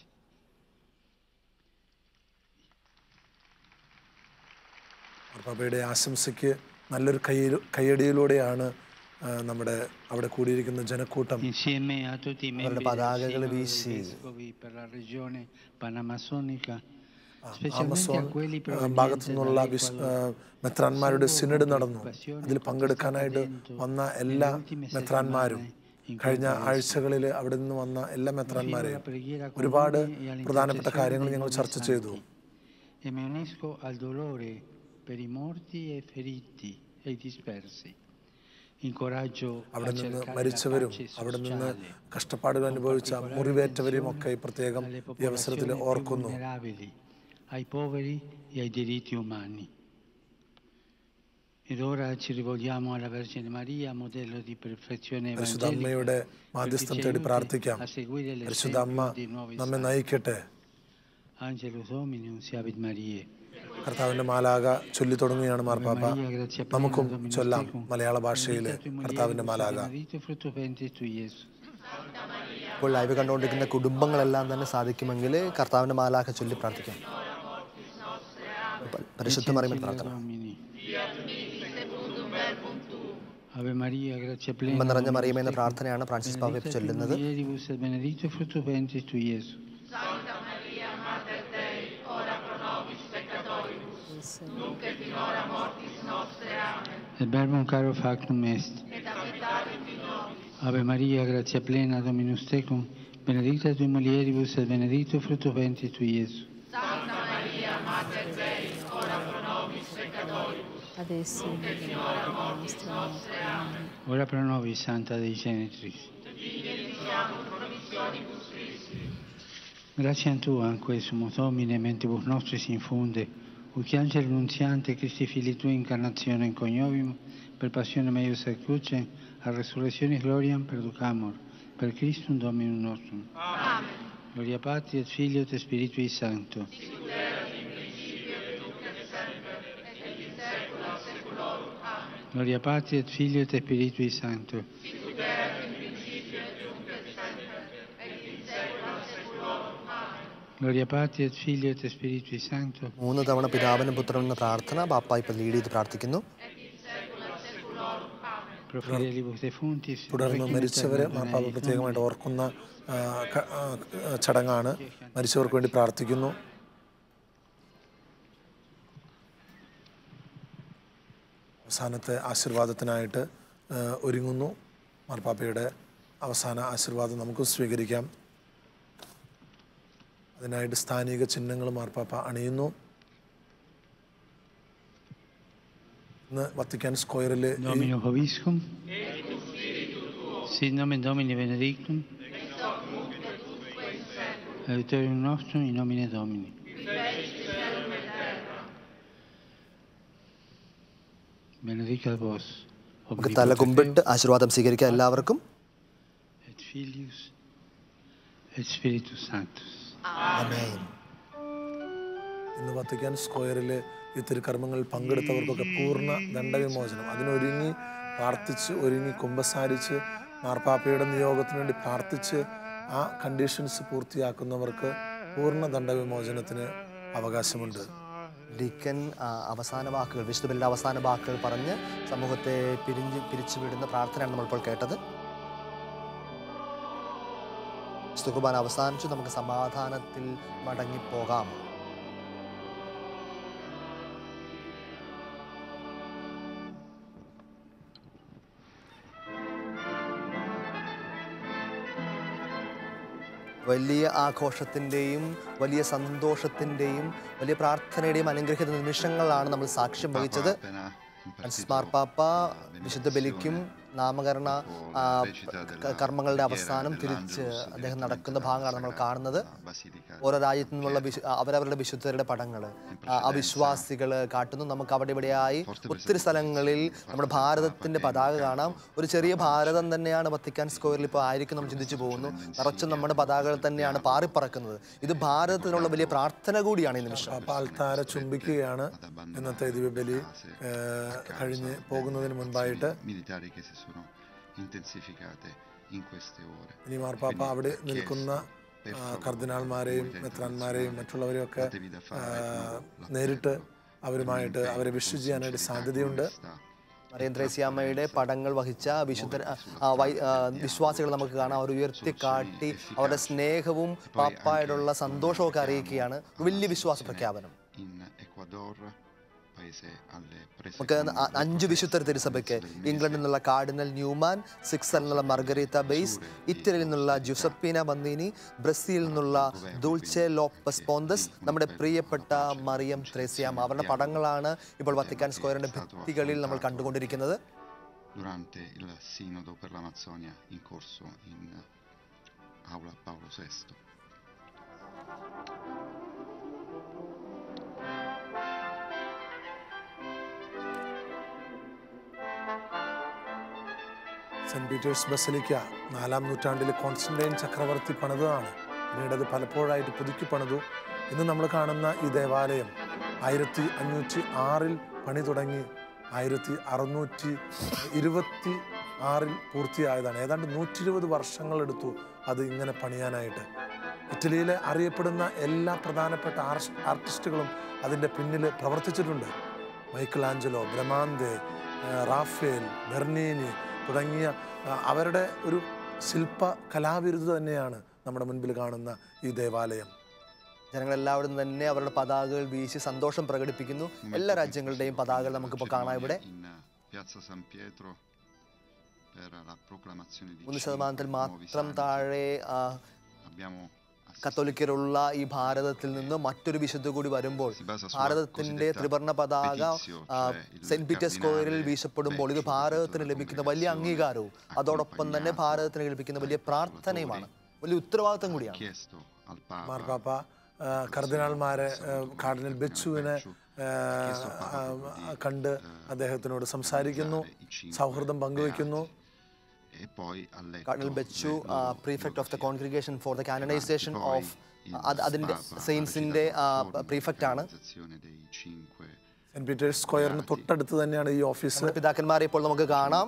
പാപ്പയുടെ ആശംസയ്ക്ക് നല്ലൊരു കൈ കൈയടിയിലൂടെയാണ് ആ, നമ്മുടെ അവിടെ കൂടിയിരിക്കുന്ന ജനക്കൂട്ടം Insieme a tutti i membri del പതാകകൾ Sinodo dei വീശി Vescovi per la regione panamasonica, ആ, specialmente ആമസോൺ a quelli ആ, provenienti ഭാഗത്തു നിന്നുള്ള വിശ് ആ, മെത്രാന്മാരുടെ സിനഡ് നടന്നു dall'Equador, അതിൽ പങ്കെടുക്കാനായിട്ട് വന്ന എല്ലാ മെത്രാന്മാരും കഴിഞ്ഞ ആഴ്ചകളിൽ അവിടെ നിന്ന് വന്ന എല്ലാ മെത്രാന്മാരെയും ഒരുപാട് പ്രധാനപ്പെട്ട കാര്യങ്ങൾ ഞങ്ങൾ ചർച്ച ചെയ്തു e mi unisco al dolore per i morti e feriti e i dispersi. Incoraggio a അവിടെ നിന്ന് cercare la മരിച്ചവരും pace അവിടെ നിന്ന് sociale, കഷ്ടപ്പാടുകൾ അനുഭവിച്ച മുറിവേറ്റവരും ഒക്കെ ഈ പ്രത്യേകം alle ഈ അവസരത്തിൽ popolazioni più ഓർക്കുന്നു vulnerabili, ai poveri e ai diritti umani. Ed ora ci rivolgiamo alla Vergine Maria, modello di perfezione പരിശുദ്ധ evangelica, അമ്മയുടെ മാധ്യസ്ഥം തേടി പ്രാർത്ഥിക്കാം a seguire പരിശുദ്ധ അമ്മ l'esempio dei nuovi നമ്മെ santi. നയിക്കട്ടെ Angelus Dominum, siavit Mariae. കർത്താവിന്റെ മാലാക ചൊല്ലി തുടങ്ങുകയാണ് മാർപ്പാപ്പ Maria, grazia plena, നമുക്കും Dominus ചൊല്ലാം tecum, മലയാള ഭാഷയിൽ benedicta tui കർത്താവിന്റെ mulieribus et മാലാക benedictus fructus ventris tui, Iesus. ഇപ്പോൾ ലൈവ് കണ്ടുകൊണ്ടിരിക്കുന്ന കുടുംബങ്ങളെല്ലാം തന്നെ സാധിക്കുമെങ്കിൽ കർത്താവിന്റെ മാലാഖ ചൊല്ലി പ്രാർത്ഥിക്കാം പരിശുദ്ധ മറിയമൻ പ്രാർത്ഥന Domini. Ave Maria, grazia plena, ജന്മം നിറഞ്ഞ Dominus മറിയം എന്ന tecum, പ്രാർത്ഥനയാണ് ഫ്രാൻസിസ് പാപ്പ benedicta tui ചൊല്ലുന്നത് mulieribus et benedictus fructus ventris tui, Iesus. Et verbum caro factum est. Ave Maria, grazia plena, Dominus tecum, benedicta tui mulieribus et benedictus fructus ventris tui, Iesus. adesso e nell'ora della nostra morte. Amen. Ora pro nobis, Santa Dei Genitris. Grazie a Tu, anque sumus Domine, mentibus nostris infunde, uc angelo nunziante Christi Fili Tui incarnazione in coniovim, per passione meius et crucem, a resurrectionis gloriam perducamur, per Christum Dominum nostrum. Amen. Gloria Patri et Filio et Spiritui Sancto. Gloria Patri et Filio et Spiritui Sancto. Gloria Patri et Filio et Spiritui Sancto. മൂന്ന് തവണ പിതാവിനും പുത്രനും എന്ന പ്രാർത്ഥന പാപ്പ ഇപ്പൊ lead ചെയ്ത് പ്രാർത്ഥിക്കുന്നു Pro fidelibus defuntis. തുടർന്ന് requiem മരിച്ചവരെ aeternam മാർപ്പാപ്പ Dei പ്രത്യേകമായിട്ട് ഓർക്കുന്ന ആ, ക- ആ, ചടങ്ങാണ് മരിച്ചവർക്ക് വേണ്ടി പ്രാർത്ഥിക്കുന്നു അവസാനത്തെ ആശീർവാദത്തിനായിട്ട് ആ, ഒരുങ്ങുന്നു മാർപ്പാപ്പയുടെ അവസാന ആശീർവാദം നമുക്കും സ്വീകരിക്കാം അതിനായിട്ട് സ്ഥാനിക ചിഹ്നങ്ങൾ മാർപ്പാപ്പ അണിയുന്നു ഇന്ന് വത്തിക്കാൻ സ്ക്വയറിൽ Domino Hoviscum. Sit nomen Domini Benedictum. Aiuterium nostrum in nomine Domini. Benedicat vos, നമുക്ക് തല കുമ്പിട്ട് ആശീർവാദം സ്വീകരിക്കാം എല്ലാവർക്കും et Filius et Spiritus Sanctus. ആമേൻ ഇന്ന് വത്തിക്കാൻ സ്ക്വയറിൽ ഈ തിരുക്കർമ്മങ്ങളിൽ പങ്കെടുത്തവർക്കൊക്കെ പൂർണ്ണ ദണ്ഡവിമോചനം അതിനൊരുങ്ങി പ്രാർത്ഥിച്ച് ഒരുങ്ങി കുമ്പസാരിച്ച് മാർപ്പാപ്പയുടെ നിയോഗത്തിന് വേണ്ടി പ്രാർത്ഥിച്ച് ആ കണ്ടീഷൻസ് പൂർത്തിയാക്കുന്നവർക്ക് പൂർണ്ണ ദണ്ഡവിമോചനത്തിന് അവകാശമുണ്ട് ഡീക്കൻ ആ, അവസാന വാക്കുകൾ വിശുദ്ധബലിയുടെ അവസാന വാക്കുകൾ പറഞ്ഞ് സമൂഹത്തെ പിരിഞ്ഞ് പിരിച്ചുവിടുന്ന പ്രാർത്ഥനയാണ് നമ്മളിപ്പോൾ കേട്ടത് വിശുദ്ധ കുർബാന അവസാനിച്ചു നമുക്ക് സമാധാനത്തിൽ മടങ്ങിപ്പോകാം വലിയ ആഘോഷത്തിൻ്റെയും വലിയ സന്തോഷത്തിൻ്റെയും വലിയ പ്രാർത്ഥനയുടെയും അനുഗ്രഹിത നിമിഷങ്ങളാണ് നമ്മൾ സാക്ഷ്യം വഹിച്ചത് ഫ്രാൻസിസ് മാർപ്പാപ്പ വിശുദ്ധ ബലിക്കും നാമകരണ ആ, ക- കർമ്മങ്ങളുടെ അവസാനം തിരിച്ച് അദ്ദേഹം നടക്കുന്ന ഭാഗമാണ് നമ്മൾ കാണുന്നത് ഓരോ രാജ്യത്തു നിന്നുള്ള വിശു അവരവരുടെ വിശുദ്ധരുടെ പടങ്ങൾ അവിശ്വാസികൾ കാട്ടുന്നു നമുക്ക് അവിടെ ഇവിടെയായി ഒത്തിരി സ്ഥലങ്ങളിൽ നമ്മുടെ ഭാരതത്തിന്റെ പതാക കാണാം ഒരു ചെറിയ ഭാരതം തന്നെയാണ് വത്തിക്കാൻ സ്ക്വയറിൽ ഇപ്പോൾ ആയിരിക്കും നമ്മൾ ചിന്തിച്ചു പോകുന്നു നിറച്ചും നമ്മുടെ പതാകകൾ തന്നെയാണ് പാറിപ്പറക്കുന്നത് ഇത് ഭാരതത്തിനുള്ള വലിയ പ്രാർത്ഥന കൂടിയാണ് ഈ നിമിഷം പാപ്പ അൽത്താര ചുംബിക്കുകയാണ് ഇന്നത്തെ ദിവ്യബലി ഏഹ്, കഴിഞ്ഞ് പോകുന്നതിന് മുൻപായിട്ട് militari che si sono intensificate in queste ore. ഇനി മാർപ്പാപ്പ അവിടെ നിൽക്കുന്ന ആ, കർദിനാൾമാരെയും മെത്രാന്മാരെയും മറ്റുള്ളവരെയും ഒക്കെ ആ, നേരിട്ട് അവരുമായിട്ട് അവരെ വിഷ് ചെയ്യാനായിട്ട് സാധ്യതയുണ്ട് മറിയന്ത്രേസ്യാമ്മയുടെ പടങ്ങൾ വഹിച്ച വിശുദ്ധ ആ, വൈ- ആ, വിശ്വാസികൾ നമുക്ക് കാണാം അവർ ഉയർത്തിക്കാട്ടി അവരുടെ സ്നേഹവും പാപ്പായോടുള്ള സന്തോഷമൊക്കെ അറിയിക്കുകയാണ് വലിയ വിശ്വാസ പ്രഖ്യാപനം In Ecuador, paese alle prese നമുക്ക് അ- അഞ്ച് വിശുദ്ധർ തിരുസഭയ്ക്ക് ഇംഗ്ലണ്ടിൽ നിന്നുള്ള കാർഡിനൽ ന്യൂമാൻ സിക്സറിൽ നിന്നുള്ള മർഗരീത്ത ബെയ്സ് ഇറ്റലിയിൽ നിന്നുള്ള ജുസപ്പീന ബന്ദീനി ബ്രസീലിൽ നിന്നുള്ള ദുൾച്ചെ ലോപ്പസ് പോന്തസ് നമ്മുടെ പ്രിയപ്പെട്ട മറിയം ത്രേസ്യാം അവരുടെ പടങ്ങളാണ് ഇപ്പോൾ വത്തിക്കാൻ സ്ക്വയറിന്റെ ഭിത്തികളിൽ നമ്മൾ കണ്ടുകൊണ്ടിരിക്കുന്നത് durante il sinodo per l'Amazzonia in corso in Aula Paolo VI. Saint Peter's basilica നാലാം നൂറ്റാണ്ടിൽ കോൺസ്റ്റന്റൈൻ ചക്രവർത്തി പണിതതാണ് പിന്നീട് അത് പലപ്പോഴായിട്ട് പുതുക്കി പണിതു ഇന്ന് നമ്മൾ കാണുന്ന ഈ ദേവാലയം ആയിരത്തി അഞ്ഞൂറ്റി ആറിൽ പണി തുടങ്ങി ആയിരത്തി അറുന്നൂറ്റി ഇരുപത്തി ആറിൽ പൂർത്തിയായതാണ് ഏതാണ്ട് നൂറ്റി ഇരുപത് വർഷങ്ങളെടുത്തു അത് ഇങ്ങനെ പണിയാനായിട്ട് ഇറ്റലിയിലെ അറിയപ്പെടുന്ന എല്ലാ പ്രധാനപ്പെട്ട ആർസ് ആർട്ടിസ്റ്റുകളും അതിൻ്റെ പിന്നിൽ പ്രവർത്തിച്ചിട്ടുണ്ട് മൈക്കിൾ ആഞ്ചലോ ബ്രമാന്തെ ആ, റാഫേൽ ബെർണീനി തുടങ്ങിയ ആ, അവരുടെ ഒരു ശില്പ കലാവിരുത് തന്നെയാണ് നമ്മുടെ മുൻപിൽ കാണുന്ന ഈ ദേവാലയം ജനങ്ങളെല്ലാവരും തന്നെ അവരുടെ പതാകകൾ വീശി സന്തോഷം പ്രകടിപ്പിക്കുന്നു എല്ലാ രാജ്യങ്ങളുടെയും പതാകകൾ നമുക്കിപ്പോൾ കാണാം ഇവിടെ In Piazza San Pietro per la proclamazione di മൂന്ന് cinque ശതമാനത്തിൽ nuovi മാത്രം santi. താഴെ ആ, Abbiamo കത്തോലിക്കരുള്ള ഈ ഭാരതത്തിൽ നിന്ന് മറ്റൊരു വിശുദ്ധ കൂടി വരുമ്പോൾ ഭാരതത്തിന്റെ ത്രിവർണ പതാക ആ, സെന്റ് പീറ്റേഴ്സ് സ്ക്വയറിൽ വീശപ്പെടുമ്പോൾ ഇത് ഭാരതത്തിന് ലഭിക്കുന്ന വലിയ അംഗീകാരവും അതോടൊപ്പം തന്നെ ഭാരതത്തിന് ലഭിക്കുന്ന വലിയ പ്രാർത്ഥനയുമാണ് വലിയ ഉത്തരവാദിത്തം കൂടിയാണ് chiesto al Papa മാർപ്പാപ്പ ആ, കർദിനാൾമാരെ ആ, കാർഡിനൽ ബെച്ചുവിനെ ആ, ആ, കണ്ട് അദ്ദേഹത്തിനോട് സംസാരിക്കുന്നു സൗഹൃദം പങ്കുവയ്ക്കുന്നു e poi ha letto cardinal Becciu le loro prefect of the biografie. Congregation for the canonization Poi of il അതിന്റെ Papa ha സെയിൻസിന്റെ recitato il പ്രീഫെക്റ്റ് ആണ് organizzazione dei cinque Saint Peter's സ്ക്വയറിന് തൊട്ടടുത്ത് തന്നെയാണ് ഈ ഓഫീസ് നമ്മുടെ പിതാക്കന്മാരെ ഇപ്പോൾ നമുക്ക് കാണാം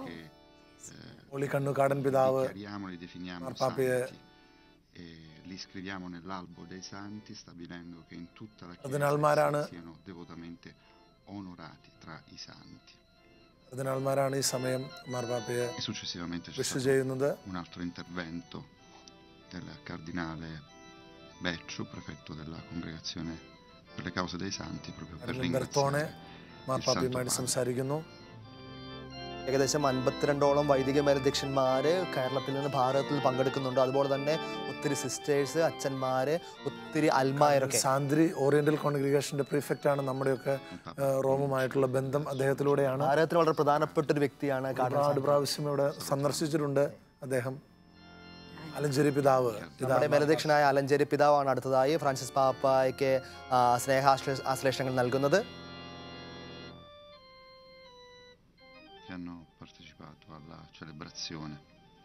ഒളി കണ്ണുകാടൻ പിതാവ് li chiariamo, li definiamo മാർപ്പാപ്പയെ santi e li scriviamo nell'albo dei santi stabilendo che in tutta la കർദിനാൾമാരാണ് Chiesa siano devotamente onorati tra i santi. കർദിനാൾമാരാണ് ഈ സമയം മാർപ്പാപ്പയെ E successivamente c'è wish stato ചെയ്യുന്നത് un altro intervento del cardinale Becciu, prefetto della congregazione per le cause dei santi, proprio per cardinal Bertone ringraziare il Santo മാർപ്പാപ്പയുമായിട്ട് Padre. സംസാരിക്കുന്നു ഏകദേശം അൻപത്തിരണ്ടോളം വൈദിക മേലധ്യക്ഷന്മാർ കേരളത്തിൽ നിന്ന് ഭാരതത്തിൽ പങ്കെടുക്കുന്നുണ്ട് അതുപോലെ തന്നെ ഒത്തിരി സിസ്റ്റേഴ്സ് അച്ഛന്മാർ ഒത്തിരി അൽമായരൊക്കെ സാന്ദ്രി ഓറിയന്റൽ കോൺഗ്രിഗേഷന്റെ പ്രീഫെക്റ്റ് ആണ് നമ്മുടെയൊക്കെ ആ, റോമുമായിട്ടുള്ള ബന്ധം അദ്ദേഹത്തിലൂടെയാണ് ഭാരതത്തിൽ വളരെ പ്രധാനപ്പെട്ട ഒരു വ്യക്തിയാണ് കാർഡിനൽ ഒരുപാട് പ്രാവശ്യം ഇവിടെ സന്ദർശിച്ചിട്ടുണ്ട് അദ്ദേഹം അലഞ്ചേരി പിതാവ് നമ്മുടെ മേലധ്യക്ഷനായ അലഞ്ചേരി പിതാവാണ് അടുത്തതായി ഫ്രാൻസിസ് പാപ്പായ്ക്ക് ആ, സ്നേഹാശ്ലേ ആശ്ലേഷങ്ങൾ നൽകുന്നത് che hanno partecipato alla celebrazione.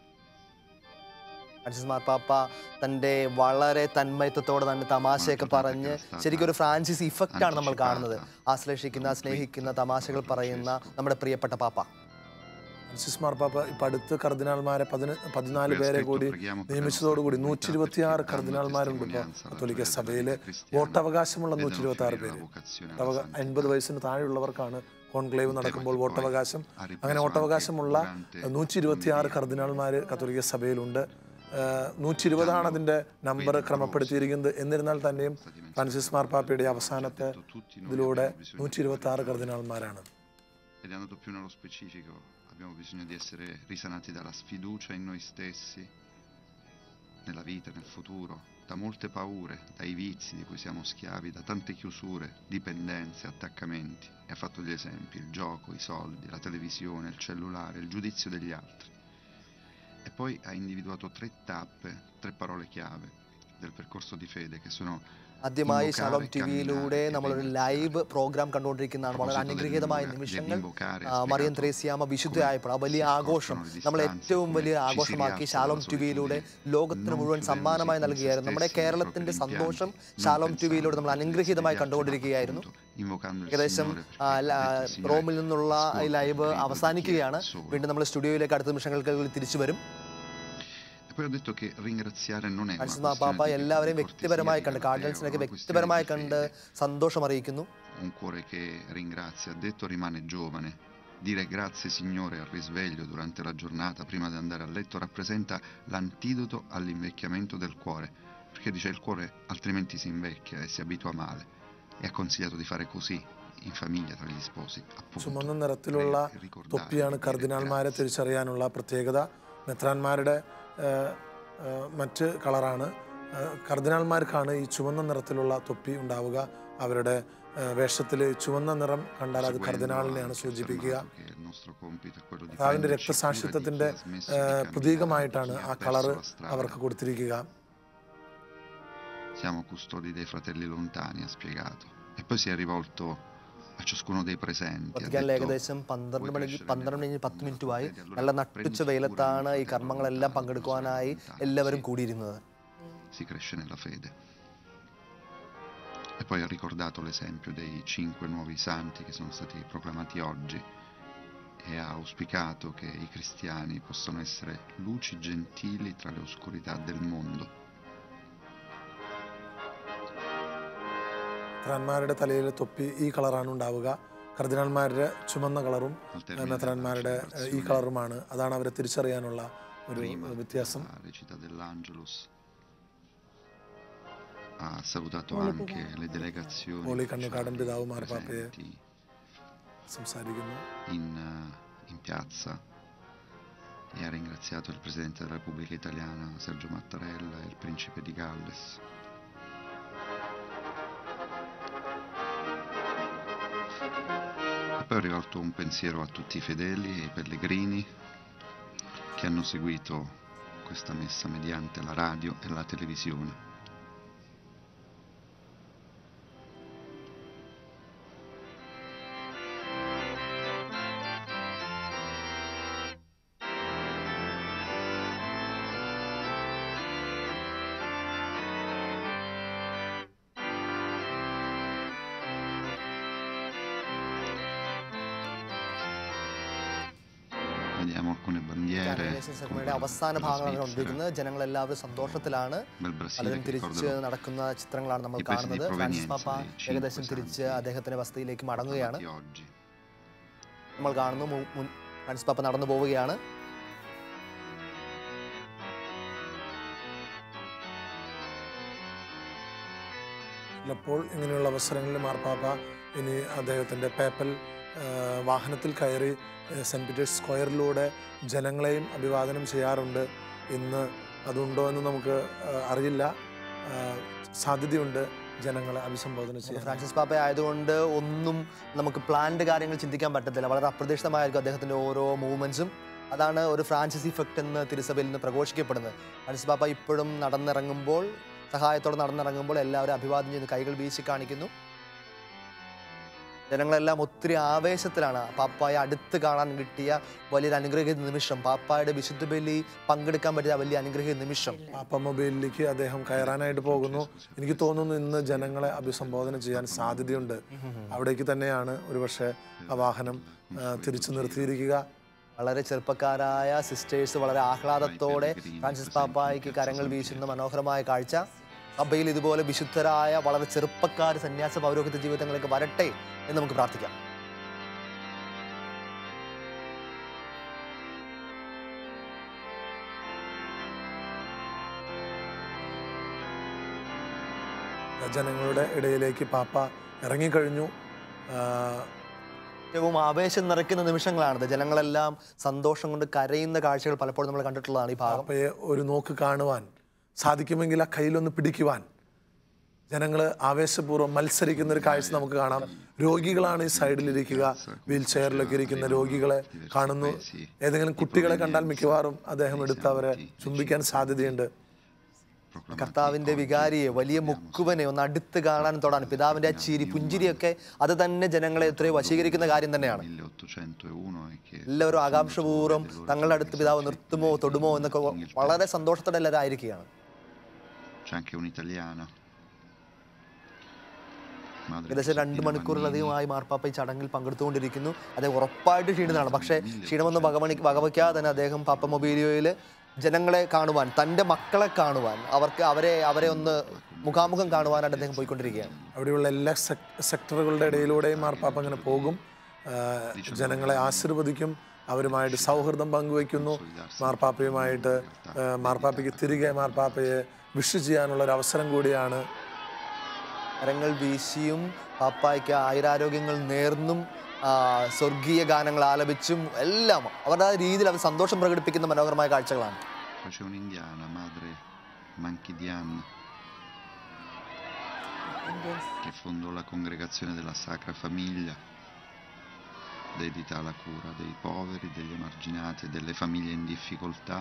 Francis മാർപ്പാപ്പ തൻ്റെ വളരെ തന്മയത്വത്തോടെ തന്നെ തമാശയൊക്കെ പറഞ്ഞ് ശരിക്കും ഒരു ഫ്രാൻസിസ് ഇഫക്റ്റ് ആണ് നമ്മൾ കാണുന്നത് ആശ്ലേഷിക്കുന്ന സ്നേഹിക്കുന്ന തമാശകൾ പറയുന്ന നമ്മുടെ പ്രിയപ്പെട്ട പാപ്പ ഫ്രാൻസിസ് മാർപ്പാപ്പ ഇപ്പൊ അടുത്ത് കർദിനാൾമാരെ പതിന പതിനാല് പേരെ കൂടി നിയമിച്ചതോടുകൂടി നൂറ്റി ഇരുപത്തിയാറ് കർദിനാൾമാരുണ്ട് ഇപ്പോൾ കത്തോലിക്ക സഭയില് വോട്ടവകാശമുള്ള നൂറ്റി ഇരുപത്തി ആറ് പേര് വോട്ടവകാ അൻപത് വയസ്സിന് താഴെയുള്ളവർക്കാണ് കോൺക്ലേവ് നടക്കുമ്പോൾ വോട്ടവകാശം അങ്ങനെ വോട്ടവകാശമുള്ള നൂറ്റി ഇരുപത്തിയാറ് കർദിനാൾമാർ കത്തോലിക്ക സഭയിലുണ്ട് നൂറ്റി ഇരുപതാണ് അതിൻ്റെ നമ്പർ ക്രമപ്പെടുത്തിയിരിക്കുന്നത് എന്നിരുന്നാൽ തന്നെയും ഫ്രാൻസിസ് മാർപ്പാപ്പയുടെ അവസാനത്തെ ഇതിലൂടെ നൂറ്റി ഇരുപത്തി ആറ് കർദിനാൾമാരാണ് Ed è andato più nello specifico, abbiamo bisogno di essere risanati dalla sfiducia in noi stessi, nella vita, nel futuro, da molte paure, dai vizi di cui siamo schiavi, da tante chiusure, dipendenze, attaccamenti. E ha fatto gli esempi, il gioco, i soldi, la televisione, il cellulare, il giudizio degli altri. E poi ha individuato tre tappe, tre parole chiave del percorso di fede che sono ആദ്യമായി invocare, Shalom T വിയിലൂടെ camminare e നമ്മളൊരു live programme കണ്ടുകൊണ്ടിരിക്കുന്നതാണ് വളരെ അനുഗ്രഹീതമായ നിമിഷങ്ങൾ ആ, മറിയം ത്രേസ്യാമ വിശുദ്ധയായപ്പോൾ ആ വലിയ ആഘോഷം നമ്മൾ ഏറ്റവും വലിയ ആഘോഷമാക്കി ശാലോം ടി വിയിലൂടെ ലോകത്തിന് മുഴുവൻ സമ്മാനമായി നൽകുകയായിരുന്നു നമ്മുടെ കേരളത്തിന്റെ സന്തോഷം ശാലോം ടി വിയിലൂടെ നമ്മൾ അനുഗ്രഹീതമായി കണ്ടുകൊണ്ടിരിക്കുകയായിരുന്നു invocando il ഏകദേശം Signore ആ, per ല- questa Signore റോമിൽ നിന്നുള്ള ഈ scuola, ലൈവ് credo, അവസാനിക്കുകയാണ് chi è solo. വീണ്ടും നമ്മൾ സ്റ്റുഡിയോയിലേക്ക് അടുത്ത നിമിഷങ്ങൾക്ക് തിരിച്ചു വരും E poi ho detto che ringraziare non è una Francis questione മാപ്പാപ്പ di- എല്ലാവരെയും di വ്യക്തിപരമായി cortesia, കണ്ട് di കാർഡിനൽസിനൊക്കെ galanteo, una വ്യക്തിപരമായി questione കണ്ട് di fede. സന്തോഷം അറിയിക്കുന്നു Un cuore che ringrazia, ha detto rimane giovane. Dire grazie Signore al risveglio durante la giornata prima di andare a letto rappresenta l'antidoto all'invecchiamento del cuore, perché dice il cuore altrimenti si invecchia e si abitua male. E ha consigliato di fare così, in famiglia tra gli sposi, appunto. ചുമന്ന നിറത്തിലുള്ള തൊപ്പിയാണ് കർദിനാൾമാരെ തിരിച്ചറിയാനുള്ള പ്രത്യേകത മെത്രാന്മാരുടെ ഏഹ്, ഏഹ്, മറ്റ് കളറാണ് ഏഹ്, കർദിനാൾമാർക്കാണ് ഈ ചുവന്ന നിറത്തിലുള്ള തൊപ്പി ഉണ്ടാവുക അവരുടെ വേഷത്തിൽ ചുവന്ന നിറം കണ്ടാൽ അത് കർദിനാളിനെയാണ് സൂചിപ്പിക്കുക Che il nostro compito è quello di കർത്താവിൻ്റെ prenderci cura di രക്തസാക്ഷിത്വത്തിൻ്റെ chi ha smesso di ഏഹ്, camminare, പ്രതീകമായിട്ടാണ് chi ആ ha perso colour la strada. അവർക്ക് കൊടുത്തിരിക്കുക Siamo custodi dei fratelli lontani, ha spiegato. E poi si è rivolto a ciascuno dei presenti. Ha വത്തിക്കാനിൽ detto, ഏകദേശം പന്ത്രണ്ട് മണി പന്ത്രണ്ട് മണി പത്ത് മിനിറ്റുമായി നല്ല നട്ടുച്ച വെയിലത്താണ് ഈ കർമ്മങ്ങളെല്ലാം പങ്കെടുക്കുവാനായി എല്ലാവരും കൂടിയിരുന്നത് si cresce nella fede. E poi ha ricordato l'esempio dei cinque nuovi santi che sono stati proclamati oggi e ha auspicato che i cristiani possano essere luci gentili tra le oscurità del mondo. മെത്രാന്മാരുടെ തലയിലെ തൊപ്പി ഈ കളറാണ് ഉണ്ടാവുക കർദിനാൾമാരുടെ ചുമന്ന കളറും ഏഹ്, മെത്രാന്മാരുടെ ഏഹ്, ഈ കളറുമാണ് അതാണ് അവരെ തിരിച്ചറിയാനുള്ള ഒരു വ്യത്യാസം La recita dell'Angelus ha salutato anche le delegazioni ഹോളി കണ്ണുകാടൻ പിതാവ് മാർപ്പാപ്പയെ presenti സംസാരിക്കുന്നു in, eh, in piazza e ha ringraziato il Presidente della Repubblica Italiana Sergio Mattarella e il Principe di Galles. E poi ho rivolto un pensiero a tutti i fedeli e i pellegrini che hanno seguito questa messa mediante la radio e la televisione. Vediamo alcune bandiere. കാനനേഷൻ സെറമണിയുടെ അവസാന ഭാഗങ്ങളാണ് കണ്ടിരിക്കുന്നത് ജനങ്ങളെല്ലാവരും സന്തോഷത്തിലാണ് Bel Brasile പലരും che തിരിച്ച് ricorderò നടക്കുന്ന ചിത്രങ്ങളാണ് നമ്മൾ i paesi di കാണുന്നത് ഫ്രാൻസിസ് provenienza പാപ്പ dei cinque ഏകദേശം തിരിച്ച് അദ്ദേഹത്തിന്റെ വസതിയിലേക്ക് മടങ്ങുകയാണ് trovati oggi. നമ്മൾ കാണുന്നു മു- മുൻ- ഫ്രാൻസിസ് പാപ്പ നടന്നു പോവുകയാണ് ചിലപ്പോൾ ഇങ്ങനെയുള്ള അവസരങ്ങളിൽ മാർപ്പാപ്പ ഇനി അദ്ദേഹത്തിൻ്റെ പേപ്പൽ ആ, വാഹനത്തിൽ കയറി ആ, സെൻറ്റ് പീറ്റേഴ്സ് സ്ക്വയറിലൂടെ ജനങ്ങളെയും അഭിവാദനം ചെയ്യാറുണ്ട് ഇന്ന് അതുണ്ടോ എന്ന് നമുക്ക് ആ, അറിയില്ല ആ, സാധ്യതയുണ്ട് ജനങ്ങളെ അഭിസംബോധന ചെയ്യാൻ ഫ്രാൻസിസ് പാപ്പ ആയതുകൊണ്ട് ഒന്നും നമുക്ക് പ്ലാൻഡ് കാര്യങ്ങൾ ചിന്തിക്കാൻ പറ്റത്തില്ല വളരെ അപ്രതീക്ഷിതമായിരിക്കും അദ്ദേഹത്തിൻ്റെ ഓരോ മൂവ്മെൻറ്റ്സും അതാണ് ഒരു ഫ്രാൻസിസ് ഇഫക്റ്റ് എന്ന് തിരുസഭയിൽ നിന്ന് പ്രഘോഷിക്കപ്പെടുന്നത് ഫ്രാൻസിസ് പാപ്പ ഇപ്പോഴും നടന്നിറങ്ങുമ്പോൾ സഹായത്തോടെ നടന്നിറങ്ങുമ്പോൾ എല്ലാവരും അഭിവാദ്യം ചെയ്ത് കൈകൾ വീശി കാണിക്കുന്നു ജനങ്ങളെല്ലാം ഒത്തിരി ആവേശത്തിലാണ് പാപ്പായെ അടുത്ത് കാണാൻ കിട്ടിയ വലിയൊരു അനുഗ്രഹീത നിമിഷം പാപ്പായുടെ വിശുദ്ധ ബലി പങ്കെടുക്കാൻ പറ്റിയ വലിയ അനുഗ്രഹീത നിമിഷം പാപ്പ മൊബൈലിലേക്ക് അദ്ദേഹം കയറാനായിട്ട് പോകുന്നു എനിക്ക് തോന്നുന്നു ഇന്ന് ജനങ്ങളെ അഭിസംബോധന ചെയ്യാൻ സാധ്യതയുണ്ട് അവിടേക്ക് തന്നെയാണ് ഒരുപക്ഷെ ആ വാഹനം ആ, തിരിച്ചു നിർത്തിയിരിക്കുക വളരെ ചെറുപ്പക്കാരായ സിസ്റ്റേഴ്സ് വളരെ ആഹ്ലാദത്തോടെ ഫ്രാൻസിസ് പാപ്പായ്ക്ക് കരങ്ങൾ വീശുന്ന മനോഹരമായ കാഴ്ച സഭയിൽ ഇതുപോലെ വിശുദ്ധരായ വളരെ ചെറുപ്പക്കാർ സന്യാസ പൗരോഹിത ജീവിതങ്ങളിലേക്ക് വരട്ടെ എന്ന് നമുക്ക് പ്രാർത്ഥിക്കാം ജനങ്ങളുടെ ഇടയിലേക്ക് പാപ്പ ഇറങ്ങിക്കഴിഞ്ഞു ആ, ഏറ്റവും ആവേശം നിറയ്ക്കുന്ന നിമിഷങ്ങളാണിത് ജനങ്ങളെല്ലാം സന്തോഷം കൊണ്ട് കരയുന്ന കാഴ്ചകൾ പലപ്പോഴും നമ്മൾ കണ്ടിട്ടുള്ളതാണ് ഈ ഭാഗം പാപ്പയെ ഒരു നോക്ക് കാണുവാൻ സാധിക്കുമെങ്കിൽ ആ കയ്യിലൊന്ന് പിടിക്കുവാൻ ജനങ്ങൾ ആവേശപൂർവ്വം മത്സരിക്കുന്ന ഒരു കാഴ്ച നമുക്ക് കാണാം രോഗികളാണ് ഈ സൈഡിലിരിക്കുക വീൽ ചെയറിലൊക്കെ ഇരിക്കുന്ന രോഗികളെ കാണുന്നു ഏതെങ്കിലും കുട്ടികളെ കണ്ടാൽ മിക്കവാറും അദ്ദേഹം എടുത്ത് അവരെ ചുംബിക്കാൻ സാധ്യതയുണ്ട് കർത്താവിന്റെ വികാരിയെ വലിയ മുക്കുവനെ ഒന്ന് അടുത്ത് കാണാൻ തൊടാൻ പിതാവിന്റെ ആ ചിരി പുഞ്ചിരിയൊക്കെ അത് തന്നെ ജനങ്ങളെ എത്രയോ വശീകരിക്കുന്ന കാര്യം തന്നെയാണ് 1801 e che എല്ലാവരും ആകാംക്ഷപൂർവ്വം തങ്ങളുടെ അടുത്ത് പിതാവ് നിർത്തുമോ തൊടുമോ എന്നൊക്കെ വളരെ സന്തോഷത്തോടെ എല്ലാവരും ആയിരിക്കുകയാണ് c'è anche un'italiana. Madre ഏകദേശം രണ്ട് മണിക്കൂറിലധികമായി മാർപ്പാപ്പ ഈ ചടങ്ങിൽ പങ്കെടുത്തുകൊണ്ടിരിക്കുന്നു അദ്ദേഹം ഉറപ്പായിട്ട് ക്ഷീണിതനാണ് പക്ഷേ ക്ഷീണമൊന്നും വകമണി വകവയ്ക്കാതെ തന്നെ അദ്ദേഹം പാപ്പ മൊബീലിയോയിൽ ജനങ്ങളെ കാണുവാൻ തൻ്റെ മക്കളെ കാണുവാൻ അവർക്ക് അവരെ അവരെ ഒന്ന് മുഖാമുഖം കാണുവാനായിട്ട് അദ്ദേഹം പോയിക്കൊണ്ടിരിക്കുകയാണ് അവിടെയുള്ള എല്ലാ സെക് സെക്ടറുകളുടെ ഇടയിലൂടെയും മാർപ്പാപ്പ അങ്ങനെ പോകും ആ, ജനങ്ങളെ ആശീർവദിക്കും അവരുമായിട്ട് സൗഹൃദം പങ്കുവയ്ക്കുന്നു മാർപ്പാപ്പയുമായിട്ട് ആ, മാർപ്പാപ്പയ്ക്ക് തിരികെ മാർപ്പാപ്പയെ വിഷ് ചെയ്യാനുള്ള ഒരു അവസരം കൂടിയാണ് കരങ്ങൾ വീശിയും പാപ്പായ്ക്ക് ആയുരാരോഗ്യങ്ങൾ നേർന്നും ആ, സ്വർഗീയ ഗാനങ്ങൾ ആലപിച്ചും എല്ലാം അവരുടെ ആ രീതിയിൽ അവർ സന്തോഷം പ്രകടിപ്പിക്കുന്ന മനോഹരമായ കാഴ്ചകളാണ് Poi c'è un'indiana, madre Manchidian, che fondò la congregazione della Sacra Famiglia, dedita alla cura dei poveri, degli emarginati e delle famiglie in difficoltà.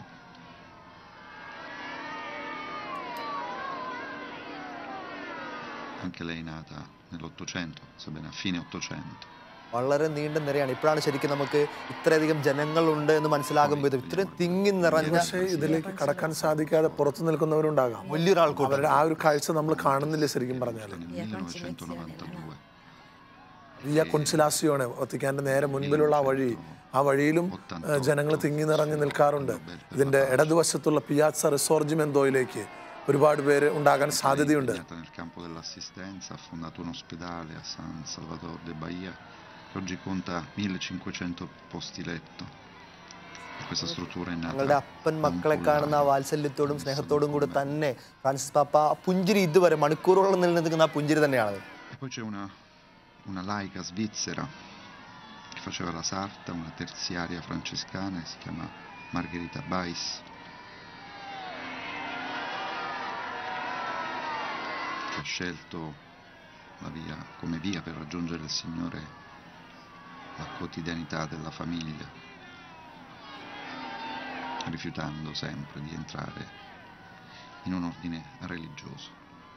Anche lei nata nell'Ottocento, sebbene a fine Ottocento. വളരെ നീണ്ട നിരയാണ് ഇപ്പോഴാണ് ശരിക്കും നമുക്ക് ഇത്രയധികം ജനങ്ങളുണ്ട് എന്ന് മനസ്സിലാകുമ്പോൾ ഇത് ഇത്രയും തിങ്ങി നിറഞ്ഞ പക്ഷേ ഇതിലേക്ക് കടക്കാൻ സാധിക്കാതെ പുറത്തു നിൽക്കുന്നവരുണ്ടാകാം വലിയൊരാൾക്കൂട്ടം അവരുടെ ആ ഒരു കാഴ്ച നമ്മൾ കാണുന്നില്ല ശരിക്കും പറഞ്ഞാൽ 1992. വിയ കൊൻസിലാസിയോണ് ഒത്തിക്കാൻ്റെ നേരെ മുൻപിലുള്ള ആ വഴി ആ വഴിയിലും ജനങ്ങൾ തിങ്ങി നിറഞ്ഞു നിൽക്കാറുണ്ട് ഇതിന്റെ ഇടതുവശത്തുള്ള പിയാച്ച റിസോർജിമെന്തോയിലേക്ക് ഒരുപാട് പേര് ഉണ്ടാകാൻ സാധ്യതയുണ്ട് impegnata nel campo dell'assistenza, ha fondato un ospedale a San Salvador de Bahia che oggi conta 1500 posti letto. Questa struttura è ഞങ്ങളുടെ nata അപ്പൻ മക്കളെ കാണുന്ന ആ വാത്സല്യത്തോടും സ്നേഹത്തോടും കൂടെ തന്നെ ഫ്രാൻസിസ് പാപ്പ ആ പുഞ്ചിരി ഇതുവരെ മണിക്കൂറുകളോളം നിലനിൽക്കുന്ന ആ പുഞ്ചിരി തന്നെയാണ് e poi c'è una, una laica svizzera che faceva la sarta, una terziaria francescana che si chiama Margherita Bais. che ha scelto la via come via per raggiungere il Signore la quotidianità della famiglia, rifiutando sempre di entrare in un ordine religioso.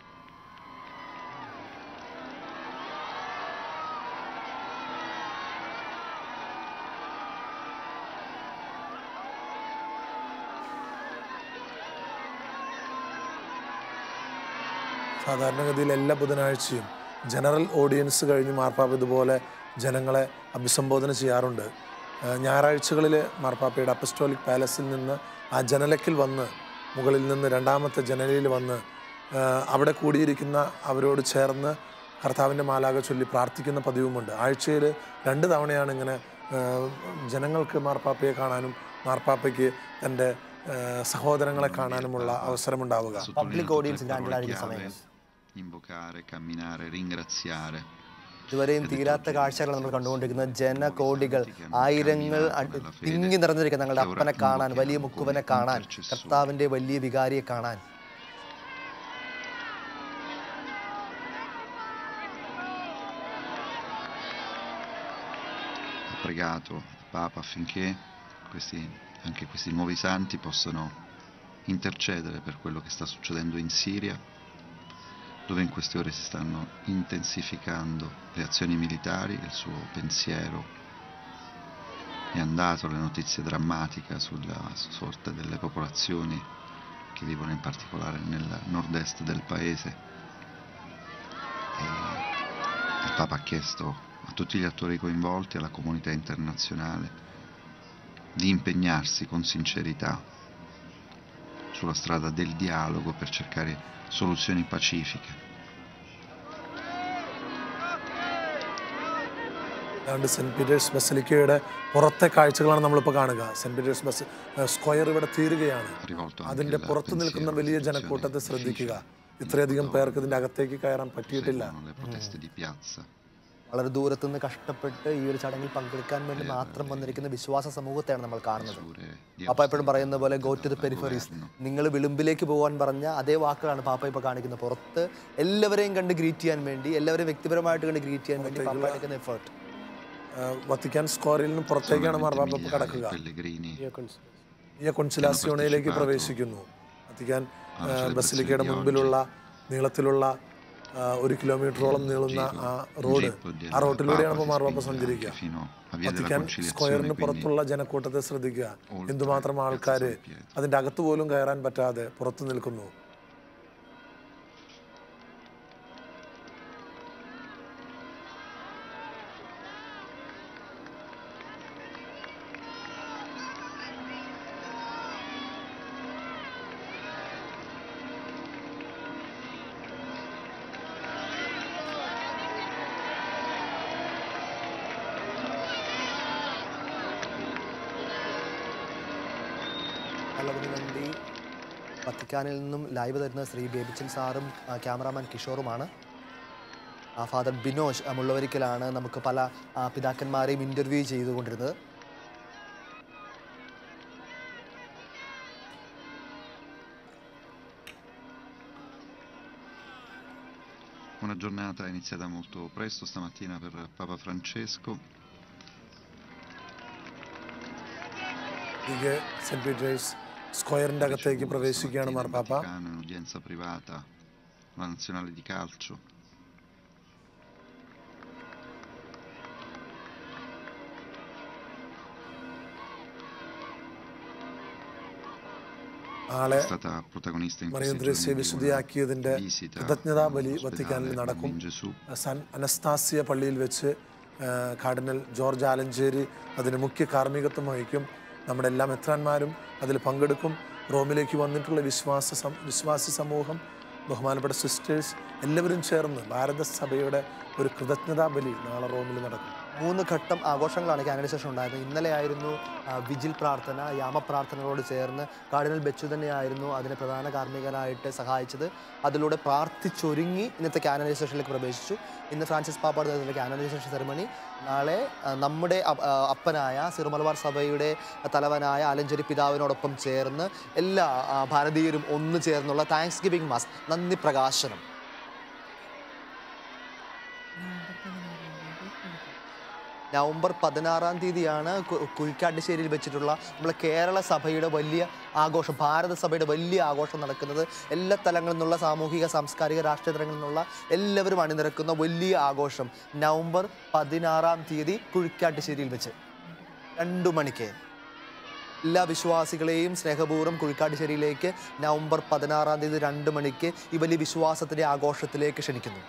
സാധാരണഗതിയിൽ എല്ലാ ബുധനാഴ്ചയും general audience കഴിഞ്ഞ് മാർപ്പാപ്പ ഇതുപോലെ ജനങ്ങളെ അഭിസംബോധന ചെയ്യാറുണ്ട് ആ, ഞായറാഴ്ചകളിൽ മാർപ്പാപ്പയുടെ അപ്പസ്റ്റോളിക് പാലസിൽ നിന്ന് ആ ജനലക്കിൽ വന്ന് മുകളിൽ നിന്ന് രണ്ടാമത്തെ ജനലയിൽ വന്ന് ആ, അവിടെ കൂടിയിരിക്കുന്ന അവരോട് ചേർന്ന് കർത്താവിൻ്റെ മാലാക ചൊല്ലി പ്രാർത്ഥിക്കുന്ന പതിവുമുണ്ട് ആഴ്ചയിൽ രണ്ട് തവണയാണ് ഇങ്ങനെ ആ, ജനങ്ങൾക്ക് മാർപ്പാപ്പയെ കാണാനും മാർപ്പാപ്പയ്ക്ക് തൻ്റെ ആ, സഹോദരങ്ങളെ കാണാനുമുള്ള അവസരമുണ്ടാവുക പബ്ലിക് ഓഡിയൻസിന്റെ parole അഞ്ചാഴ്ച chiave, സമയം invocare, camminare, ringraziare. ഇതുവരെയും തീരാത്ത കാഴ്ചകളാണ് നമ്മൾ കണ്ടുകൊണ്ടിരിക്കുന്നത് ജനകോടികൾ ആയിരങ്ങൾ അ- തിങ്ങി നിറഞ്ഞിരിക്കുന്ന ഞങ്ങളുടെ അപ്പനെ കാണാൻ വലിയ മുക്കുവനെ കാണാൻ കർത്താവിന്റെ വലിയ വികാരിയെ കാണാൻ ha pregato il Papa affinché questi, anche questi nuovi santi possano intercedere per quello che sta succedendo in Siria, dove in queste ore si stanno intensificando le azioni militari, il suo pensiero è andato, le notizie drammatiche sulla sorte delle popolazioni che vivono in particolare nel nord-est del paese. E il Papa ha chiesto a tutti gli attori coinvolti, alla comunità internazionale, di impegnarsi con sincerità sulla strada del dialogo per cercare soluzioni pacifiche. അതാണ്ട് Saint Peter's ബസലിക്കയുടെ പുറത്തെ കാഴ്ചകളാണ് നമ്മളിപ്പോൾ കാണുക cent Peter's bus square ഇവിടെ തീരുകയാണ് അതിൻ്റെ പുറത്ത് നിൽക്കുന്ന വലിയ ജനക്കൂട്ടത്തെ ശ്രദ്ധിക്കുക ഇത്രയധികം പേർക്ക് ഇതിൻ്റെ അകത്തേക്ക് കയറാൻ പറ്റിയിട്ടില്ല Le proteste di piazza. വളരെ ദൂരത്തു നിന്ന് കഷ്ടപ്പെട്ട് ഈ ഒരു ചടങ്ങിൽ പങ്കെടുക്കാൻ വേണ്ടി മാത്രം വന്നിരിക്കുന്ന വിശ്വാസ സമൂഹത്തെയാണ് നമ്മൾ കാണുന്നത് പാപ്പ എപ്പോഴും പറയുന്ന പോലെ ഗോ ടു ദ പെരിഫറീസ് നിങ്ങൾ വിളിമ്പിലേക്ക് പോകാൻ പറഞ്ഞ അതേ വാക്കുകളാണ് പാപ്പ ഇപ്പോൾ കാണിക്കുന്നത് പുറത്ത് എല്ലാവരെയും കണ്ട് ഗ്രീറ്റ് ചെയ്യാൻ വേണ്ടി എല്ലാവരെയും വ്യക്തിപരമായിട്ട് കണ്ട് ഗ്രീറ്റ് ചെയ്യാൻ വേണ്ടി പാപ്പ എടുക്കുന്ന എഫേർട്ട് വത്തിക്കാൻ സ്ക്വയറിൽ നിന്ന് പുറത്തേക്കാണ് മാർപ്പാപ്പ കടക്കുക ഈ കൊൺസിലാസിയോണയിലേക്ക് പ്രവേശിക്കുന്നു വത്തിക്കാൻ ആ, ബസിലിക്കയുടെ മുൻപിലുള്ള നീളത്തിലുള്ള ആ, ഒരു കിലോമീറ്ററോളം നീളുന്ന ആ റോഡ് ആ റോട്ടിലൂടെയാണ് ഇപ്പോൾ മാർപ്പാപ്പ സഞ്ചരിക്കുക വത്തിക്കാൻ സ്ക്വയറിന് പുറത്തുള്ള ജനക്കൂട്ടത്തെ ശ്രദ്ധിക്കുക എന്തുമാത്രം ആൾക്കാർ അതിൻ്റെ അകത്ത് പോലും കയറാൻ പറ്റാതെ പുറത്തു നിൽക്കുന്നു ഉള്ളതിന് വേണ്ടി വത്തിക്കാനിൽ നിന്നും ലൈവ് തരുന്ന ശ്രീ ബേബിച്ചൻ സാറും ആ, ക്യാമറാമാൻ കിഷോറുമാണ് ആ, ഫാദർ ബിനോജ് ആ, മുള്ളവരിക്കലാണ് നമുക്ക് പല ആ, പിതാക്കന്മാരെയും ഇൻ്റർവ്യൂ ചെയ്തുകൊണ്ടിരുന്നത് Una giornata iniziata molto presto stamattina per Papa Francesco. തിരികെ സെന്റ് പീറ്റേഴ്സ് സ്ക്വയറിന്റെ അകത്തേക്ക് പ്രവേശിക്കുകയാണ് മാർപ്പാപ്പ Vaticano in udienza privata alla nazionale di calcio. ആളെ È stata protagonista in Mariyam questi Thresia giorni di വിശുദ്ധിയാക്കിയതിന്റെ una visita കൃതജ്ഞതാ ബലി all'ospedale വത്തിക്കാനിൽ നടക്കും Bambin Gesù. സാൻ അനസ്താസിയ പള്ളിയിൽ വെച്ച് ആ, കാർഡിനൽ ജോർജ് ആലഞ്ചേരി അതിന് മുഖ്യ കാർമ്മികത്വം വഹിക്കും നമ്മുടെ എല്ലാ മെത്രാന്മാരും അതിൽ പങ്കെടുക്കും റോമിലേക്ക് വന്നിട്ടുള്ള വിശ്വാസ സം- വിശ്വാസി സമൂഹം ബഹുമാനപ്പെട്ട സിസ്റ്റേഴ്സ് എല്ലാവരും ചേർന്ന് ഭാരതസഭയുടെ ഒരു കൃതജ്ഞതാ ബലി നാളെ റോമിൽ നടക്കും മൂന്ന് ഘട്ടം ആഘോഷങ്ങളാണ് കാനഡൈസേഷൻ ഉണ്ടായിരുന്നത് ഇന്നലെ ആയിരുന്നു ആ, വിജിൽ പ്രാർത്ഥന യാമപ്രാർത്ഥനകളോട് ചേർന്ന് കാർഡിനൽ ബെച്ചു തന്നെയായിരുന്നു അതിന് പ്രധാന കാർമ്മികനായിട്ട് സഹായിച്ചത് അതിലൂടെ പ്രാർത്ഥിച്ചൊരുങ്ങി ഇന്നത്തെ കാനഡൈസേഷനിലേക്ക് പ്രവേശിച്ചു ഇന്ന് ഫ്രാൻസിസ് പാപ്പാട് നേതൃത്വത്തിലുള്ള കാനഡൈസേഷൻ സെറമണി നാളെ ആ, നമ്മുടെ അ- ആ, അപ്പനായ സിറുമലബാർ സഭയുടെ തലവനായ ആലഞ്ചേരി പിതാവിനോടൊപ്പം ചേർന്ന് എല്ലാ ആ, ഭാരതീയരും ഒന്നു ചേർന്നുള്ള താങ്ക്സ് ഗിവിംഗ് മാസ് നന്ദി പ്രകാശനം നവംബർ പതിനാറാം തീയതിയാണ് കു- കുഴിക്കാട്ടുശ്ശേരിയിൽ വെച്ചിട്ടുള്ള നമ്മളെ കേരള സഭയുടെ വലിയ ആഘോഷം ഭാരത സഭയുടെ വലിയ ആഘോഷം നടക്കുന്നത് എല്ലാ തലങ്ങളിൽ നിന്നുള്ള സാമൂഹിക സാംസ്കാരിക രാഷ്ട്രീയ തലങ്ങളിൽ നിന്നുള്ള എല്ലാവരും അണിനിരക്കുന്ന വലിയ ആഘോഷം നവംബർ പതിനാറാം തീയതി കുഴിക്കാട്ടുശ്ശേരിയിൽ വെച്ച് രണ്ടു മണിക്ക് എല്ലാ വിശ്വാസികളെയും സ്നേഹപൂർവ്വം കുഴിക്കാട്ടുശ്ശേരിയിലേക്ക് നവംബർ പതിനാറാം തീയതി രണ്ട് മണിക്ക് ഈ വലിയ വിശ്വാസത്തിൻ്റെ ആഘോഷത്തിലേക്ക് ക്ഷണിക്കുന്നു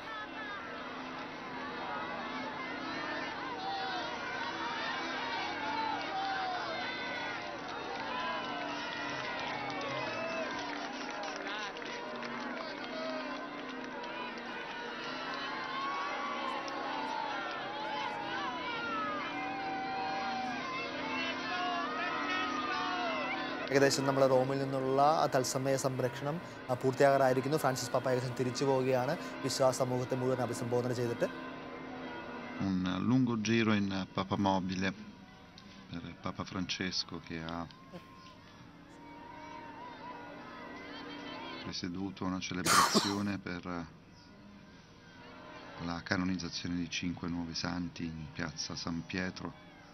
ഏകദേശം നമ്മൾ റോമിൽ നിന്നുള്ള തത്സമയ സംരക്ഷണം ആ, പൂർത്തിയാകാറായിരിക്കുന്നു ഫ്രാൻസിസ് പാപ്പ ഏകദേശം തിരിച്ചു പോവുകയാണ് വിശ്വാസ സമൂഹത്തെ മുഴുവൻ അഭിസംബോധന ചെയ്തിട്ട് giro in papamobile per Papa Francesco che ha presieduto una celebrazione per la canonizzazione di cinque nuovi santi in piazza San Pietro.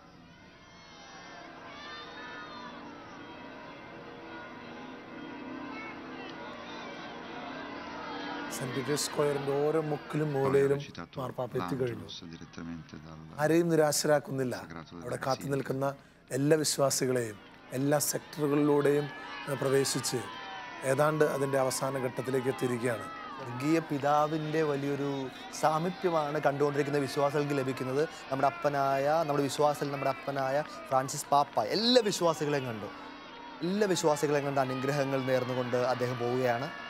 Saint Peter's സ്ക്വയറിന്റെ ഓരോ മുക്കിലും മൂലയിലും മാർപ്പാപ്പ എത്തിക്കഴിഞ്ഞു L'Angelus direttamente dal ആരെയും നിരാശരാക്കുന്നില്ല അവിടെ കാത്തു നിൽക്കുന്ന എല്ലാ വിശ്വാസികളെയും എല്ലാ സെക്ടറുകളിലൂടെയും ഏഹ്, പ്രവേശിച്ച് ഏതാണ്ട് അതിൻ്റെ അവസാന ഘട്ടത്തിലേക്ക് എത്തിയിരിക്കുകയാണ് സ്വർഗീയ പിതാവിൻ്റെ വലിയൊരു സാമീപ്യമാണ് കണ്ടുകൊണ്ടിരിക്കുന്ന വിശ്വാസികൾക്ക് ലഭിക്കുന്നത് നമ്മുടെ അപ്പനായ നമ്മുടെ വിശ്വാസികൾ നമ്മുടെ അപ്പനായ ഫ്രാൻസിസ് പാപ്പ എല്ലാ വിശ്വാസികളെയും കണ്ടു എല്ലാ വിശ്വാസികളെയും കണ്ട് അനുഗ്രഹങ്ങൾ നേർന്നുകൊണ്ട് അദ്ദേഹം പോവുകയാണ്